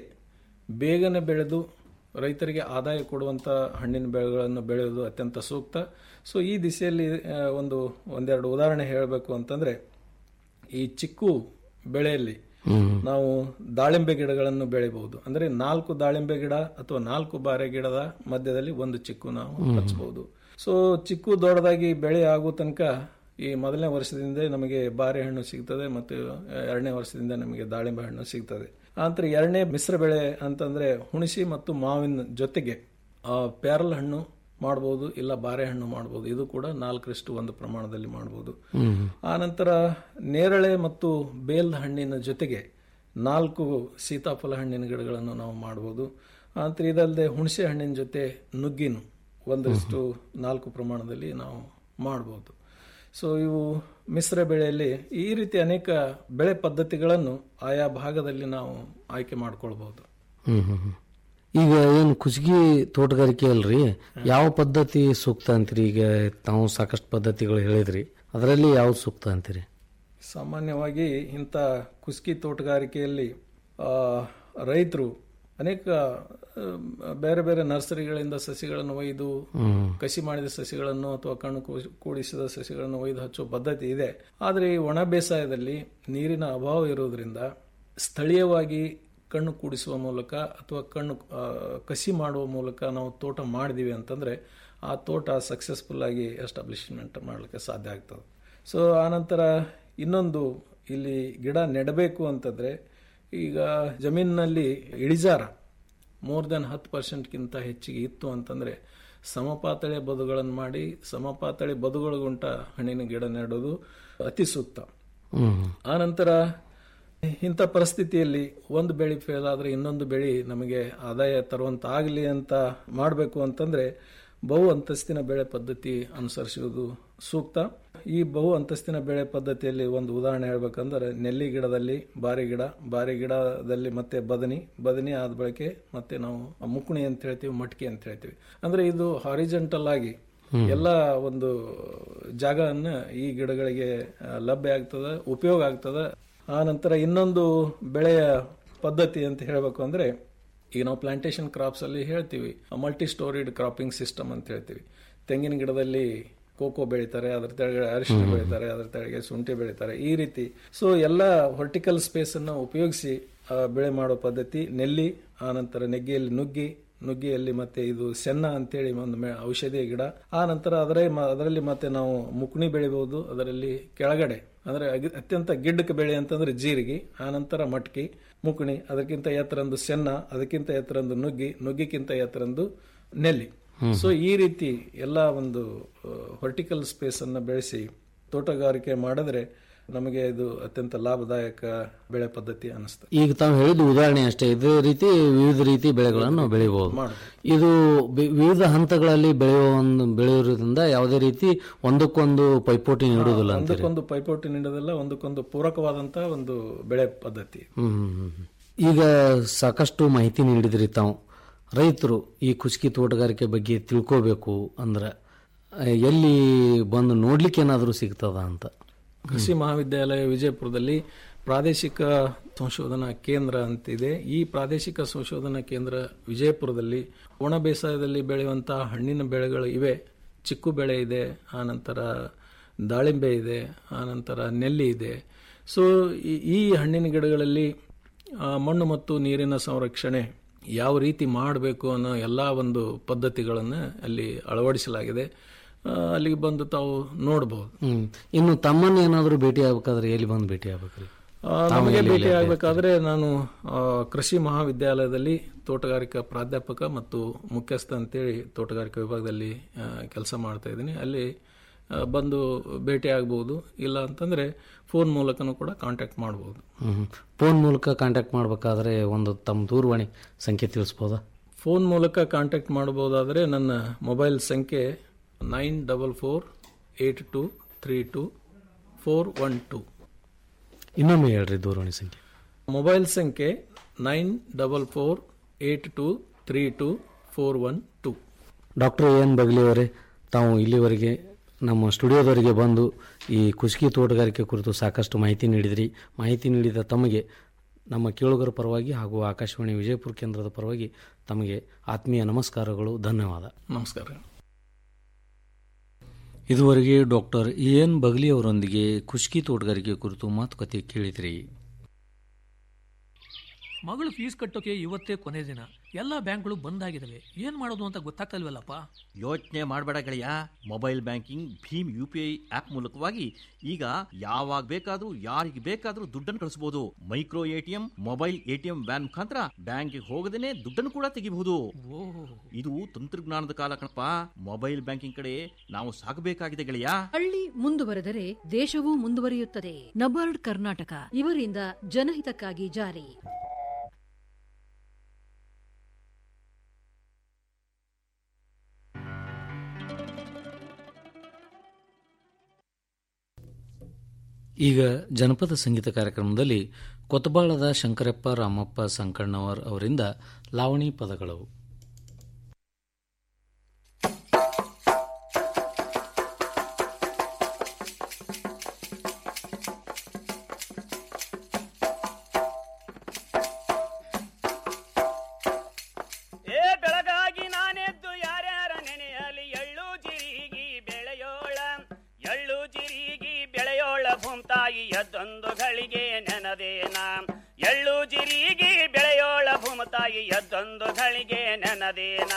ಬೇಗನೆ ಬೆಳೆದು ರೈತರಿಗೆ ಆದಾಯ ಕೊಡುವಂಥ ಹಣ್ಣಿನ ಬೆಳೆಗಳನ್ನು ಬೆಳೆಯೋದು ಅತ್ಯಂತ ಸೂಕ್ತ ಸೊ ಈ ದಿಸೆಯಲ್ಲಿ ಆ, ಒಂದು ಒಂದೆರಡು ಉದಾಹರಣೆ ಹೇಳಬೇಕು ಅಂತಂದ್ರೆ ಈ ಚಿಕ್ಕು ಬೆಳೆಯಲ್ಲಿ ನಾವು ದಾಳಿಂಬೆ ಗಿಡಗಳನ್ನು ಬೆಳಿಬಹುದು ಅಂದ್ರೆ ನಾಲ್ಕು ದಾಳಿಂಬೆ ಗಿಡ ಅಥವಾ ನಾಲ್ಕು ಬಾರೆ ಗಿಡದ ಮಧ್ಯದಲ್ಲಿ ಒಂದು ಚಿಕ್ಕು ನಾವು ಹ್ಮ್. ಹಚ್ಚಬಹುದು ಸೊ ಚಿಕ್ಕು ದೊಡ್ಡದಾಗಿ ಬೆಳೆ ಆಗೋ ತನಕ ಈ ಮೊದಲನೇ ವರ್ಷದಿಂದ ನಮಗೆ ಬಾರೆಹಣ್ಣು ಸಿಗ್ತದೆ ಮತ್ತು ಎರಡನೇ ವರ್ಷದಿಂದ ನಮಗೆ ದಾಳಿಂಬೆ ಹಣ್ಣು ಸಿಗ್ತದೆ ಆನಂತರ ಎರಡನೇ ಮಿಶ್ರ ಬೆಳೆ ಅಂತಂದ್ರೆ ಹುಣಸಿ ಮತ್ತು ಮಾವಿನ ಜೊತೆಗೆ ಆ, ಪ್ಯಾರಲ್ ಹಣ್ಣು ಮಾಡಬಹುದು ಇಲ್ಲ ಬಾರೆಹಣ್ಣು ಮಾಡಬಹುದು ಇದು ಕೂಡ ನಾಲ್ಕರಷ್ಟು ಒಂದು ಪ್ರಮಾಣದಲ್ಲಿ ಮಾಡಬಹುದು ಹ್ಮ್. ಆನಂತರ ನೇರಳೆ ಮತ್ತು ಬೇಲ್ ಹಣ್ಣಿನ ಜೊತೆಗೆ ನಾಲ್ಕು ಸೀತಾಫಲ ಹಣ್ಣಿನ ಗಿಡಗಳನ್ನು ನಾವು ಮಾಡಬಹುದು ಆನಂತರ ಇದಲ್ಲದೆ ಹುಣಸೆ ಹಣ್ಣಿನ ಜೊತೆ ನುಗ್ಗಿನು ಒಂದಷ್ಟು ನಾಲ್ಕು ಪ್ರಮಾಣದಲ್ಲಿ ನಾವು ಮಾಡಬಹುದು ಸೊ ಇವು ಮಿಶ್ರ ಬೆಳೆಯಲ್ಲಿ ಈ ರೀತಿ ಅನೇಕ ಬೆಳೆ ಪದ್ಧತಿಗಳನ್ನು ಆಯಾ ಭಾಗದಲ್ಲಿ ನಾವು ಆಯ್ಕೆ ಮಾಡ್ಕೊಳ್ಬಹುದು ಹ್ಮ್ ಹ್ಮ್ ಹ್ಮ್. ಈಗ ಏನು ಕುಸ್ಗಿ ತೋಟಗಾರಿಕೆ ಅಲ್ರಿ ಯಾವ ಪದ್ಧತಿ ಸೂಕ್ತ ಅಂತೀರಿ ಈಗ ತಾವು ಸಾಕಷ್ಟು ಪದ್ಧತಿಗಳು ಹೇಳಿದ್ರಿ ಅದರಲ್ಲಿ ಯಾವ್ದು ಸೂಕ್ತ ಅಂತೀರಿ ಸಾಮಾನ್ಯವಾಗಿ ಇಂಥ ಕುಸ್ಕಿ ತೋಟಗಾರಿಕೆಯಲ್ಲಿ ರೈತರು ಅನೇಕ ಆ, ಬೇರೆ ಬೇರೆ ನರ್ಸರಿಗಳಿಂದ ಸಸಿಗಳನ್ನು ಒಯ್ದು ಹ್ಮ್. ಕಸಿ ಮಾಡಿದ ಸಸಿಗಳನ್ನು ಅಥವಾ ಕಣ್ಣು ಕೂ- ಕೂಡಿಸಿದ ಸಸಿಗಳನ್ನು ಒಯ್ದು ಹಚ್ಚುವ ಪದ್ಧತಿ ಇದೆ ಆದರೆ ಈ ಒಣ ಬೇಸಾಯದಲ್ಲಿ ನೀರಿನ ಅಭಾವ ಇರೋದ್ರಿಂದ ಸ್ಥಳೀಯವಾಗಿ ಕಣ್ಣು ಕೂಡಿಸುವ ಮೂಲಕ ಅಥವಾ ಕಣ್ಣು ಆ, ಕಸಿ ಮಾಡುವ ಮೂಲಕ ನಾವು ತೋಟ ಮಾಡಿದೀವಿ ಅಂತಂದ್ರೆ ಆ ತೋಟ ಸಕ್ಸಸ್ಫುಲ್ ಆಗಿ ಎಸ್ಟಾಬ್ಲಿಷ್ಮೆಂಟ್ ಮಾಡಲಿಕ್ಕೆ ಸಾಧ್ಯ ಆಗ್ತದೆ ಸೊ ಆನಂತರ ಇನ್ನೊಂದು ಇಲ್ಲಿ ಗಿಡ ನೆಡಬೇಕು ಅಂತಂದ್ರೆ ಈಗ ಜಮೀನಿನಲ್ಲಿ ಇಳಿಜಾರ ಮೋರ್ ದೆನ್ ಹತ್ತು ಪರ್ಸೆಂಟ್ಗಿಂತ ಹೆಚ್ಚಿಗೆ ಇತ್ತು ಅಂತಂದ್ರೆ ಸಮಪಾತಳಿ ಬದುಗಳನ್ನು ಮಾಡಿ ಸಮಪಾತಳಿ ಬದುಗಳಿಗುಂಟ ಹಣ್ಣಿನ ಗಿಡ ನೆಡೋದು ಅತಿ ಸೂಕ್ತ ಹ್ಮ್ ಆನಂತರ ಇಂಥ ಪರಿಸ್ಥಿತಿಯಲ್ಲಿ ಒಂದು ಬೆಳೆ ಫೇಲ್ ಆದರೆ ಇನ್ನೊಂದು ಬೆಳೆ ನಮಗೆ ಆದಾಯ ತರುವಂತ ಆಗಲಿ ಅಂತ ಮಾಡಬೇಕು ಅಂತಂದ್ರೆ ಬಹು ಅಂತಸ್ತಿನ ಬೆಳೆ ಪದ್ಧತಿ ಅನುಸರಿಸುವುದು ಸೂಕ್ತ ಈ ಬಹು ಅಂತಸ್ತಿನ ಬೆಳೆ ಪದ್ಧತಿಯಲ್ಲಿ ಒಂದು ಉದಾಹರಣೆ ಹೇಳ್ಬೇಕಂದ್ರೆ ನೆಲ್ಲಿ ಗಿಡದಲ್ಲಿ ಬಾರಿ ಗಿಡ ಬಾರಿ ಗಿಡದಲ್ಲಿ ಮತ್ತೆ ಬದನಿ ಬದನಿ ಆದ ಬಳಕೆ ಮತ್ತೆ ನಾವು ಮುಕುಣಿ ಅಂತ ಹೇಳ್ತೀವಿ ಮಟ್ಕಿ ಅಂತ ಹೇಳ್ತೀವಿ ಅಂದ್ರೆ ಇದು ಹಾರಿಜೆಂಟಲ್ ಆಗಿ ಎಲ್ಲ ಒಂದು ಜಾಗವನ್ನ ಈ ಗಿಡಗಳಿಗೆ ಆ, ಲಭ್ಯ ಆಗ್ತದ ಉಪಯೋಗ ಆಗ್ತದ ಆ ನಂತರ ಇನ್ನೊಂದು ಬೆಳೆಯ ಪದ್ಧತಿ ಅಂತ ಹೇಳಬೇಕು ಅಂದ್ರೆ ಈಗ ನಾವು ಪ್ಲಾಂಟೇಶನ್ ಕ್ರಾಪ್ಸ್ ಅಲ್ಲಿ ಹೇಳ್ತೀವಿ ಮಲ್ಟಿ ಸ್ಟೋರಿಡ್ ಕ್ರಾಪಿಂಗ್ ಸಿಸ್ಟಮ್ ಅಂತ ಹೇಳ್ತೀವಿ ತೆಂಗಿನ ಗಿಡದಲ್ಲಿ ಕೋಕೋ ಬೆಳಿತಾರೆ ಅದ್ರ ತೆಳಗಡೆ ಅರಿಶಿನ ಬೆಳಿತಾರೆ ಅದ್ರ ತೆಳಗೆ ಶುಂಠಿ ಬೆಳಿತಾರೆ ಈ ರೀತಿ ಸೊ ಎಲ್ಲ ಹೊರ್ಟಿಕಲ್ ಸ್ಪೇಸ್ ಅನ್ನು ಉಪಯೋಗಿಸಿ ಆ, ಬೆಳೆ ಮಾಡೋ ಪದ್ಧತಿ ನೆಲ್ಲಿ ಆನಂತರ ನೆಗ್ಗಿಯಲ್ಲಿ ನುಗ್ಗಿ ನುಗ್ಗಿಯಲ್ಲಿ ಮತ್ತೆ ಇದು ಸೆನ್ನ ಅಂತೇಳಿ ಒಂದು ಮೆ- ಔಷಧಿಯ ಗಿಡ ಆ ನಂತರ ಅದರ ಅದರಲ್ಲಿ ಮತ್ತೆ ನಾವು ಮುಕುಣಿ ಬೆಳಿಬಹುದು ಅದರಲ್ಲಿ ಕೆಳಗಡೆ ಅಂದ್ರೆ ಅಗಿ- ಅತ್ಯಂತ ಗಿಡ್ಡಕ್ಕೆ ಬೆಳೆ ಅಂತಂದ್ರೆ ಜೀರಿಗೆ ಆ ನಂತರ ಮಟ್ಕಿ ಮುಕುಣಿ ಅದಕ್ಕಿಂತ ಎತ್ತರಂದು ಸೆನ್ನ ಅದಕ್ಕಿಂತ ಎತ್ತರಂದು ನುಗ್ಗಿ ನುಗ್ಗಿಕ್ಕಿಂತ ಎತ್ತರಂದು ನೆಲ್ಲಿ ಸೊ ಈ ರೀತಿ ಎಲ್ಲ ಒಂದು ಹೊರ್ಟಿಕಲ್ ಸ್ಪೇಸ್ ಅನ್ನ ಬೆಳೆಸಿ ತೋಟಗಾರಿಕೆ ಮಾಡಿದ್ರೆ ನಮಗೆ ಇದು ಅತ್ಯಂತ ಲಾಭದಾಯಕ ಬೆಳೆ ಪದ್ಧತಿ ಅನಿಸ್ತದೆ ಈಗ ತಾವು ಹೇಳಿದ ಉದಾಹರಣೆ ಅಷ್ಟೇ ಇದೇ ರೀತಿ ವಿವಿಧ ರೀತಿ ಬೆಳೆಗಳನ್ನು ಬೆಳೆಯಬಹುದು ಇದು ಬಿ- ವಿವಿಧ ಹಂತಗಳಲ್ಲಿ ಬೆಳೆಯುವ ಒಂದು ಬೆಳೆಯೋದ್ರಿಂದ ಯಾವುದೇ ರೀತಿ ಒಂದಕ್ಕೊಂದು ಪೈಪೋಟಿ ನೀಡುವುದಿಲ್ಲ ಅಂತಾರೆ ಒಂದಕ್ಕೊಂದು ಪೈಪೋಟಿ ನೀಡೋದಿಲ್ಲ ಒಂದಕ್ಕೊಂದು ಪೂರಕವಾದಂತ ಒಂದು ಬೆಳೆ ಪದ್ಧತಿ ಹ್ಮ್ ಹ್ಮ್ ಹ್ಮ್ ಹ್ಮ್. ಈಗ ಸಾಕಷ್ಟು ಮಾಹಿತಿ ನೀಡಿದ್ರಿ ತಾವು ರೈತರು ಈ ಕುಸ್ಕಿ ತೋಟಗಾರಿಕೆ ಬಗ್ಗೆ ತಿಳ್ಕೋಬೇಕು ಅಂದ್ರೆ ಆ, ಎಲ್ಲಿ ಬಂದು ನೋಡ್ಲಿಕ್ಕೆ ಏನಾದರೂ ಸಿಗ್ತದ ಅಂತ ಕೃಷಿ ಮಹಾವಿದ್ಯಾಲಯ ವಿಜಯಪುರದಲ್ಲಿ ಪ್ರಾದೇಶಿಕ ಸಂಶೋಧನಾ ಕೇಂದ್ರ ಅಂತಿದೆ ಈ ಪ್ರಾದೇಶಿಕ ಸಂಶೋಧನಾ ಕೇಂದ್ರ ವಿಜಯಪುರದಲ್ಲಿ ಒಣ ಬೇಸಾಯದಲ್ಲಿ ಬೆಳೆಯುವಂತಹ ಹಣ್ಣಿನ ಬೆಳೆಗಳು ಇವೆ ಚಿಕ್ಕು ಬೆಳೆ ಇದೆ ಆನಂತರ ದಾಳಿಂಬೆ ಇದೆ ಆನಂತರ ನೆಲ್ಲಿ ಇದೆ ಸೊ ಈ- ಈ ಹಣ್ಣಿನ ಗಿಡಗಳಲ್ಲಿ ಆ, ಮಣ್ಣು ಮತ್ತು ನೀರಿನ ಸಂರಕ್ಷಣೆ ಯಾವ ರೀತಿ ಮಾಡಬೇಕು ಅನ್ನೋ ಎಲ್ಲ ಒಂದು ಪದ್ಧತಿಗಳನ್ನು ಅಲ್ಲಿ ಅಳವಡಿಸಲಾಗಿದೆ ಆ, ಅಲ್ಲಿಗೆ ಬಂದು ತಾವು ನೋಡಬಹುದು ಹ್ಮ್ ಇನ್ನು ತಮ್ಮನ್ನ ಏನಾದರೂ ಭೇಟಿ ಆಗ್ಬೇಕಾದ್ರೆ ಎಲ್ಲಿ ಬಂದು ಭೇಟಿ ಆಗ್ಬೇಕ್ರಿ ಆ, ನಮಗೆ ಭೇಟಿ ಆಗಬೇಕಾದ್ರೆ ನಾನು ಆ, ಕೃಷಿ ಮಹಾವಿದ್ಯಾಲಯದಲ್ಲಿ ತೋಟಗಾರಿಕಾ ಪ್ರಾಧ್ಯಾಪಕ ಮತ್ತು ಮುಖ್ಯಸ್ಥ ಅಂತೇಳಿ ತೋಟಗಾರಿಕಾ ವಿಭಾಗದಲ್ಲಿ ಕೆಲಸ ಮಾಡ್ತಾ ಇದ್ದೀನಿ ಅಲ್ಲಿ ಆ, ಬಂದು ಭೇಟಿ ಆಗಬಹುದು ಇಲ್ಲ ಅಂತಂದ್ರೆ ಫೋನ್ ಮೂಲಕನೂ ಕೂಡ ಕಾಂಟ್ಯಾಕ್ಟ್ ಮಾಡಬಹುದು ಹ್ಮ್ ಫೋನ್ ಮೂಲಕ ಕಾಂಟ್ಯಾಕ್ಟ್ ಮಾಡಬೇಕಾದ್ರೆ ಒಂದು ತಮ್ಮ ದೂರವಾಣಿ ಸಂಖ್ಯೆ ತಿಳಿಸ್ಬೋದಾ ಫೋನ್ ಮೂಲಕ ಕಾಂಟ್ಯಾಕ್ಟ್ ಮಾಡಬಹುದಾದರೆ ನನ್ನ ಮೊಬೈಲ್ ಸಂಖ್ಯೆ nine double four eight two three two four one two ಇನ್ನೊಮ್ಮೆ ಹೇಳ್ರಿ ದೂರವಾಣಿ ಸಂಖ್ಯೆ ಮೊಬೈಲ್ ಸಂಖ್ಯೆ nine double four eight two three two four one two doctor N Bagli ಅವರೇ ತಾವು ಇಲ್ಲಿವರೆಗೆ ನಮ್ಮ ಸ್ಟುಡಿಯೋದವರೆಗೆ ಬಂದು ಈ ಕುಸ್ಕಿ ತೋಟಗಾರಿಕೆ ಕುರಿತು ಸಾಕಷ್ಟು ಮಾಹಿತಿ ನೀಡಿದ್ರಿ ಮಾಹಿತಿ ನೀಡಿದ ತಮಗೆ ನಮ್ಮ ಕೇಳುಗರ ಪರವಾಗಿ ಹಾಗೂ ಆಕಾಶವಾಣಿ ವಿಜಯಪುರ ಕೇಂದ್ರದ ಪರವಾಗಿ ತಮಗೆ ಆತ್ಮೀಯ ನಮಸ್ಕಾರಗಳು ಧನ್ಯವಾದ ನಮಸ್ಕಾರ ಇದುವರೆಗೆ ಡಾಕ್ಟರ್ ಎ ಎನ್ ಬಗ್ಲಿ ಅವರೊಂದಿಗೆ ಕುಸ್ಕಿ ತೋಟಗಾರಿಕೆ ಕುರಿತು ಮಾತುಕತೆ ಕೇಳಿದ್ರಿ ಮಗಳು ಫೀಸ್ ಕಟ್ಟೋಕೆ ಇವತ್ತೇ ಕೊನೆ ದಿನ ಎಲ್ಲಾ ಬ್ಯಾಂಕ್ಗಳು ಬಂದ್ ಆಗಿದಾವೆ ಏನ್ ಮಾಡೋದು ಅಂತ ಗೊತ್ತಾಗ್ತಲ್ವಲ್ಲಪ್ಪ ಯೋಚನೆ ಮಾಡಬೇಡ ಗೆಳೆಯ mobile banking Bhim U P I app ಮೂಲಕವಾಗಿ ಈಗ ಯಾವಾಗ ಬೇಕಾದ್ರೂ ಯಾರಿಗೆ ಬೇಕಾದ್ರೂ ದುಡ್ಡನ್ನು ಕಳಿಸಬಹುದು micro ATM mobile ATM van ಮುಖಾಂತರ ಬ್ಯಾಂಕಿಗೆ ಹೋಗದೇನೆ ದುಡ್ಡನ್ನು ಕೂಡ ತೆಗಿಬಹುದು ಇದು ತಂತ್ರಜ್ಞಾನದ ಕಾಲ ಕಣಪ್ಪ ಮೊಬೈಲ್ ಬ್ಯಾಂಕಿಂಗ್ ಕಡೆ ನಾವು ಸಾಗಬೇಕಾಗಿದೆ ಗೆಳೆಯ ಹಳ್ಳಿ ಮುಂದುವರೆದರೆ ದೇಶವೂ ಮುಂದುವರಿಯುತ್ತದೆ ನಬಾರ್ಡ್ ಕರ್ನಾಟಕ ಇವರಿಂದ ಜನಹಿತಕ್ಕಾಗಿ ಜಾರಿ ಈಗ ಜನಪದ ಸಂಗೀತ ಕಾರ್ಯಕ್ರಮದಲ್ಲಿ ಕೊತ್ತಬಾಳದ ಶಂಕರಪ್ಪ ರಾಮಪ್ಪ ಸಂಕಣ್ಣವರ್ ಅವರಿಂದ ಲಾವಣಿ ಪದಗಳು ಏ ಬೆಳಗಾಗಿ ನಾನೆದ್ದು ಯಾರ್ಯಾರ ನೆನೆಯಲಿ ಎಳ್ಳು ಜಿರಿಗಿ ಬೆಳೆಯೋಳ ಎಳ್ಳು ಜಿರಿಗಿ ಬೆಳೆಯೋಳ ಭೂಮ್ತಾಯಿ ಎದ್ದೊಂದು ಗಳಿಗೆ ನೆನದೇನ ಎಳ್ಳು ಜಿರಿಗಿ ಬೆಳೆಯೋಳ ಭೂಮತಾಯಿ ಎದ್ದೊಂದು ಗಳಿಗೆ ನೆನದೇನ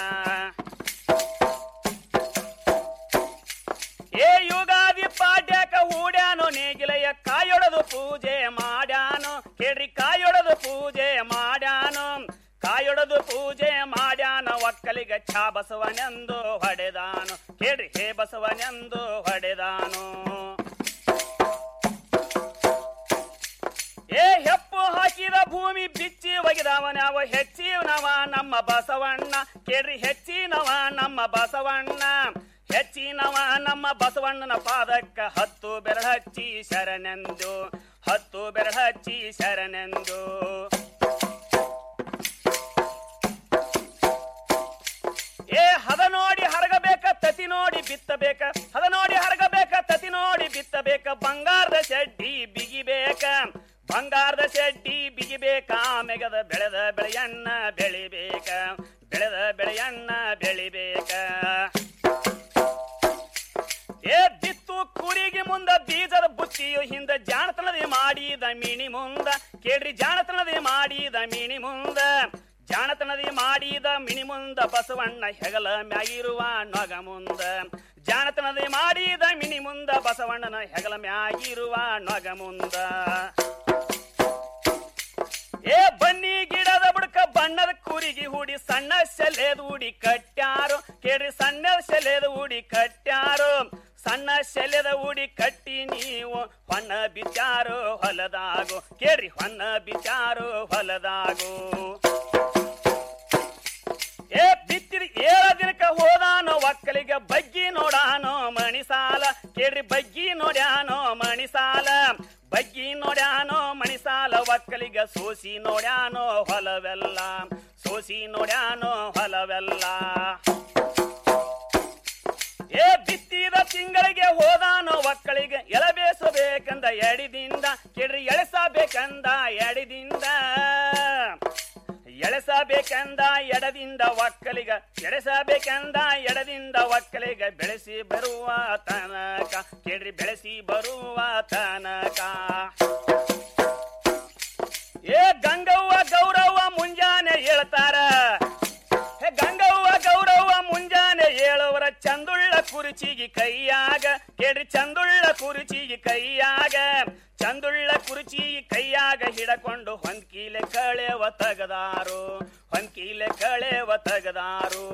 ಏ ಯುಗಾದಿ ಪಾಡ್ಯಾಕ ಹೂಡ್ಯಾನೋ ನೇಗಿಲಯ್ಯ ಕಾಯೊಡದು ಪೂಜೆ ಮಾಡ್ಯಾನೋ ಕೇಳ್ರಿ ಕಾಯೊಡದು ಪೂಜೆ ಮಾಡ್ಯಾನೋ ಕಾಯೊಡದು ಪೂಜೆ ಮಾಡ್ಯಾನ ಒಕ್ಕಲಿಗ ಛಾ ಬಸವನೆಂದು ಹೊಡೆದಾನು ಕೇಳ್ರಿ ಹೇ ಬಸವನೆಂದು ಹೊಡೆದಾನು ಏ ಹೆಪ್ಪು ಹಾಕಿದ ಭೂಮಿ ಬಿಚ್ಚಿ ಒಗಿದವನವ ಹೆಚ್ಚಿನವ ನಮ್ಮ ಬಸವಣ್ಣ ಕೇಳ್ರಿ ಹೆಚ್ಚಿನವ ನಮ್ಮ ಬಸವಣ್ಣ ಹೆಚ್ಚಿನವ ನಮ್ಮ ಬಸವಣ್ಣನ ಪಾದಕ್ಕ ಹತ್ತು ಬೆರಳ ಹಚ್ಚಿ ಶರಣೆಂದು ಹತ್ತು ಬೆರಳ ಹಚ್ಚಿ ಶರಣೆಂದು ಏ ಹದ ನೋಡಿ ಹರಗಬೇಕ ತತಿ ನೋಡಿ ಬಿತ್ತಬೇಕ ಹದ ನೋಡಿ ಹರಗಬೇಕ ತತಿ ನೋಡಿ ಬಿತ್ತಬೇಕ ಬಂಗಾರದ ಶೆಡ್ಡಿ ಬಿಗಿಬೇಕ ಬಂಗಾರದ ಶೆಡ್ಡಿ ಬಿಗಿಬೇಕ ಮೆಗದ ಬೆಳೆದ ಬೆಳೆಯನ್ನ ಬೆಳಿಬೇಕ ಬೆಳೆದ ಬೆಳೆಯನ್ನ ಬೆಳಿಬೇಕ ಏ ಬಿತ್ತು ಕುರಿಗೆ ಮುಂದ ಬೀಜದ ಬುತ್ತಿಯು ಹಿಂದ ಜಾಣತನದಿ ಮಾಡಿದ ಮಿಣಿ ಮುಂದ ಕೇಳ್ರಿ ಜಾಣತನದಿ ಮಾಡಿದ ಮಿಣಿ ಮುಂದ ಜಾಣತನದಿ ಮಾಡಿದ ಮಿಣಿ ಮುಂದ ಬಸವಣ್ಣ ಹೆಗಲ ಮ್ಯಾಗಿರುವ ನೊಗ ಮುಂದ ಜಾಣತನದಿ ಮಾಡಿದ ಮಿಣಿ ಮುಂದ ಬಸವಣ್ಣನ ಹೆಗಲ ಮ್ಯಾಗಿರುವ ನೊಗ ಮುಂದ ಏ ಬನ್ನಿ ಗಿಡದ ಬುಡಕ ಬಣ್ಣದ ಕುರಿಗಿ ಹೂಡಿ ಸಣ್ಣ ಶೆಲೆದ ಉಡಿ ಕಟ್ಟ್ಯಾರು ಕೇಳ್ರಿ ಸಣ್ಣ ಶೆಲೆದ ಉಡಿ ಕಟ್ಟ್ಯಾರು ಸಣ್ಣ ಶೆಲೆದ ಉಡಿ ಕಟ್ಟಿ ನೀವು ಹೊನ್ನ ಬಿಚ್ಚಾರು ಹೊಲದಾಗು ಕೇಳ್ರಿ ಹೊನ್ನ ಬಿಚ್ಚಾರು ಹೊಲದಾಗು ಏ ಬಿತ್ತಿರಿ ಏಳ ದಿನಕ್ಕ ಹೋದಾನೋ ಒಕ್ಕಲಿಗ ಬಗ್ಗಿ ನೋಡಾನೋ ಮಣಿಸಾಲ ಕೇಳ್ರಿ ಬಗ್ಗಿ ನೋಡ್ಯಾನೋ ಮಣಿಸಾಲ ಬಗ್ಗಿ ನೋಡ್ಯಾನೋ ಮಣಿಸಾಲ ಒಕ್ಕಲಿಗ ಸೋಸಿ ನೋಡ್ಯಾನೋ ಹೊಲವೆಲ್ಲ ಸೋಸಿ ನೋಡ್ಯಾನೋ ಹೊಲವೆಲ್ಲ ಏ ಬಿತ್ತಿದ ತಿಂಗಳಿಗೆ ಹೋದಾನೋ ಒಕ್ಕಳಿಗೆ ಎಳಬೇಸಬೇಕಂದ ಎಡಿದಿಂದ ಕೇಳ್ರಿ ಎಳೆಸಬೇಕಂದ ಎಡಿದಿಂದ ಎಳೆಸಬೇಕಂದ ಎಡದಿಂದ ಒಕ್ಕಲಿಗ ಎಳೆಸಬೇಕಂದ ಎಡದಿಂದ ಒಕ್ಕಲಿಗ ಬೆಳೆಸಿ ಬರುವ ತನಕ ಕೇಳ್ರಿ ಬೆಳೆಸಿ ಬರುವ ತನಕ ಏ ಗಂಗವ್ವ ಗೌರವ್ವ ಮುಂಜಾನೆ ಹೇಳ್ತಾರ ಹೇ ಗಂಗವ್ವ ಗೌರವ್ವ ಮುಂಜಾನೆ ಹೇಳುವರ ಚಂದುಳ್ಳ ಕುರುಚಿಗಿ ಕೈಯಾಗ ಕೇಳ್ರಿ ಚಂದುಳ್ಳ ಕುರುಚಿಗಿ ಕೈಯಾಗ ಚಂದುಳ್ಳ ಕುರುಚಿ ಕೈಯಾಗ ಹಿಡಕೊಂಡು ಹೊಂದ್ಕೀಲೆ ಕಳೆವ ತಗದಾರು ಹೊಂದ್ಕೀಲೆ ಕಳೆವ ತಗದಾರು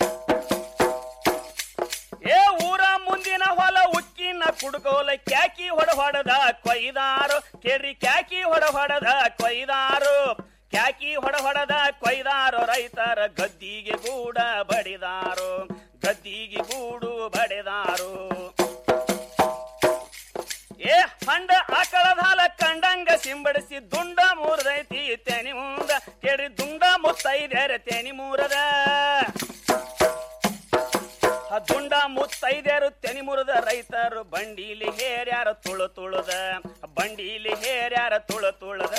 ಏ ಊರ ಮುಂದಿನ ಹೊಲ ಉಕ್ಕಿನ ಕುಡ್ಕೋಲ ಕ್ಯಾಕಿ ಹೊಡ ಹೊಡದ ಕೊಯ್ದಾರು ಕೇಳ್ರಿ ಕ್ಯಾಕಿ ಹೊಡ ಹೊಡದ ಕೊಯ್ದಾರು ಕ್ಯಾಕಿ ಹೊಡ ಹೊಡದ ಕೊಯ್ದಾರು ರೈತರ ಗದ್ದಿಗೆ ಗೂಡ ಬಡಿದಾರು ಗದ್ದಿಗೆ ಗೂಡು ಬಡಿದಾರು ಏ ಹಂಡ ಆಕಳದ ಹಾಲ ಕಂಡಂಗ ಸಿಂಬಡಿಸಿ ದುಂಡ ಮೂರದೈತಿ ತೆನಿ ಮುಂದ ಕೇಳ್ರಿ ದುಂಡ ಮುತ್ತೈದ್ಯಾರ ತೆನಿ ಮೂರದ ಆ ದುಂಡ ಮುತ್ತೈದ್ಯಾರು ತೆನಿ ಮುರದ ರೈತರು ಬಂಡೀಲಿ ಹೇರ್ಯಾರ ತುಳು ತುಳುದ ಬಂಡೀಲಿ ಹೇರ್ಯಾರ ತುಳು ತುಳುದ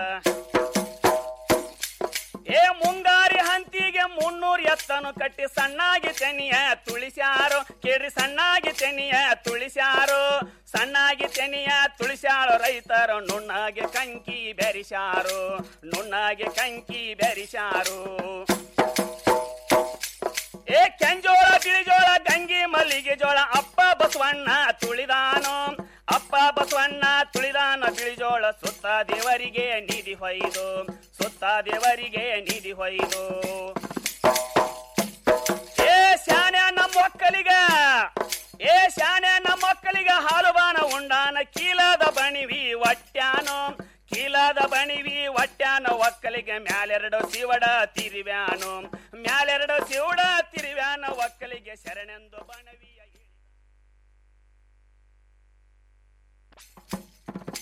ಏ ಮುಂಗಾರಿ ಹಂತಿಗೆ ಮುನ್ನೂರ್ ಎತ್ತನು ಕಟ್ಟಿ ಸಣ್ಣಾಗಿ ತೆನಿಯ ತುಳಿಸ್ಯಾರು ಕೇಳ್ರಿ ಸಣ್ಣಾಗಿ ತೆನಿಯ ತುಳಿಸ್ಯಾರು ಸಣ್ಣಾಗಿ ತೆನಿಯ ತುಳಿಸ್ಯಾರು ರೈತರು ನುಣ್ಣಾಗೆ ಕಂಕಿ ಬೆರಿಸ್ಯಾರು ನುಣ್ಣಾಗೆ ಕಂಕಿ ಬೆರಿಸ್ಯಾರು ಏ ಕೆಂಜೋಳ ಬಿಳಿಜೋಳ ಗಂಗಿ ಮಲ್ಲಿಗೆ ಜೋಳ ಅಪ್ಪ ಬಸವಣ್ಣ ತುಳಿದಾನು ಅಪ್ಪ ಬಸವಣ್ಣ ತುಳಿದಾನ ಬಿಳಿಜೋಳ ಸುತ್ತ ದೇವರಿಗೆ ನಿಧಿ ಹೊಯ್ದು ಸುತ್ತ ದೇವರಿಗೆ ನಿಧಿ ಹೊಯ್ದು ಏ ಶಾನೆ ನಮ್ಮ ಒಕ್ಕಲಿಗ ಏ ಶಾನೆ ನಮ್ಮ ಒಕ್ಕಲಿಗ ಹಾಲು ಬಾನ ಉಂಡಾನ ಕೀಲದ ಬಣಿವಿ ಒಟ್ಟ್ಯಾನು ಕೀಲದ ಬಣಿವಿ ಒಟ್ಟ್ಯಾನ ಒಕ್ಕಲಿಗೆ ಮ್ಯಾಲೆರಡು ಸಿವಡ ತಿರಿವ್ಯಾನು ಮ್ಯಾಲೆರಡು ಸಿವಡ ತಿರಿವ್ಯಾನ ಒಕ್ಕಲಿಗೆ ಶರಣೆಂದು ಬಣವಿ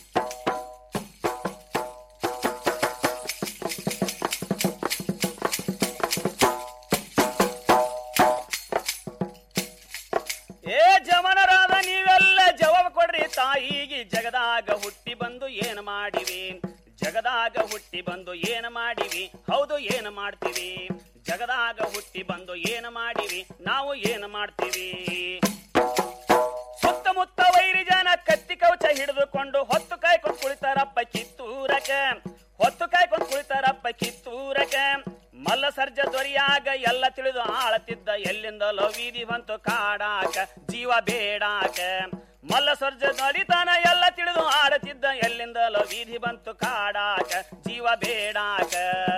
ಜಗದಾಗ ಹುಟ್ಟಿ ಬಂದು ಏನು ಮಾಡಿವಿ ಹೌದು ಏನು ಮಾಡ್ತೀವಿ ಜಗದಾಗ ಹುಟ್ಟಿ ಬಂದು ಏನು ಮಾಡಿವಿ ನಾವು ಏನು ಮಾಡ್ತೀವಿ ಸುತ್ತಮುತ್ತ ವೈರಿ ಜನ ಕತ್ತಿ ಕವಚ ಹಿಡಿದುಕೊಂಡು ಹೊತ್ತು ಕಾಯ್ಕೊಂಡು ಕುಳಿತಾರಪ್ಪ ಕಿತ್ತೂರಕ ಹೊತ್ತು ಕಾಯ್ಕೊಂಡು ಕುಳಿತಾರಪ್ಪ ಕಿತ್ತೂರಕ ಮಲ್ಲ ಸರ್ಜ ದೊರೆಯಾಗ ಎಲ್ಲ ತಿಳಿದು ಆಳತಿದ್ದ ಎಲ್ಲಿಂದಲೋ ವೀಧಿ ಬಂತು ಕಾಡಾಕ ಜೀವ ಬೇಡಾಕ ಮಲ್ಲ ಸರ್ಜ ದೊರಿತಾನ ಎಲ್ಲ ತಿಳಿದು ಆಡತಿದ್ದ ಎಲ್ಲಿಂದಲೋ ವೀಧಿ ಬಂತು ಕಾಡಾಕ ಜೀವ ಬೇಡಾಕ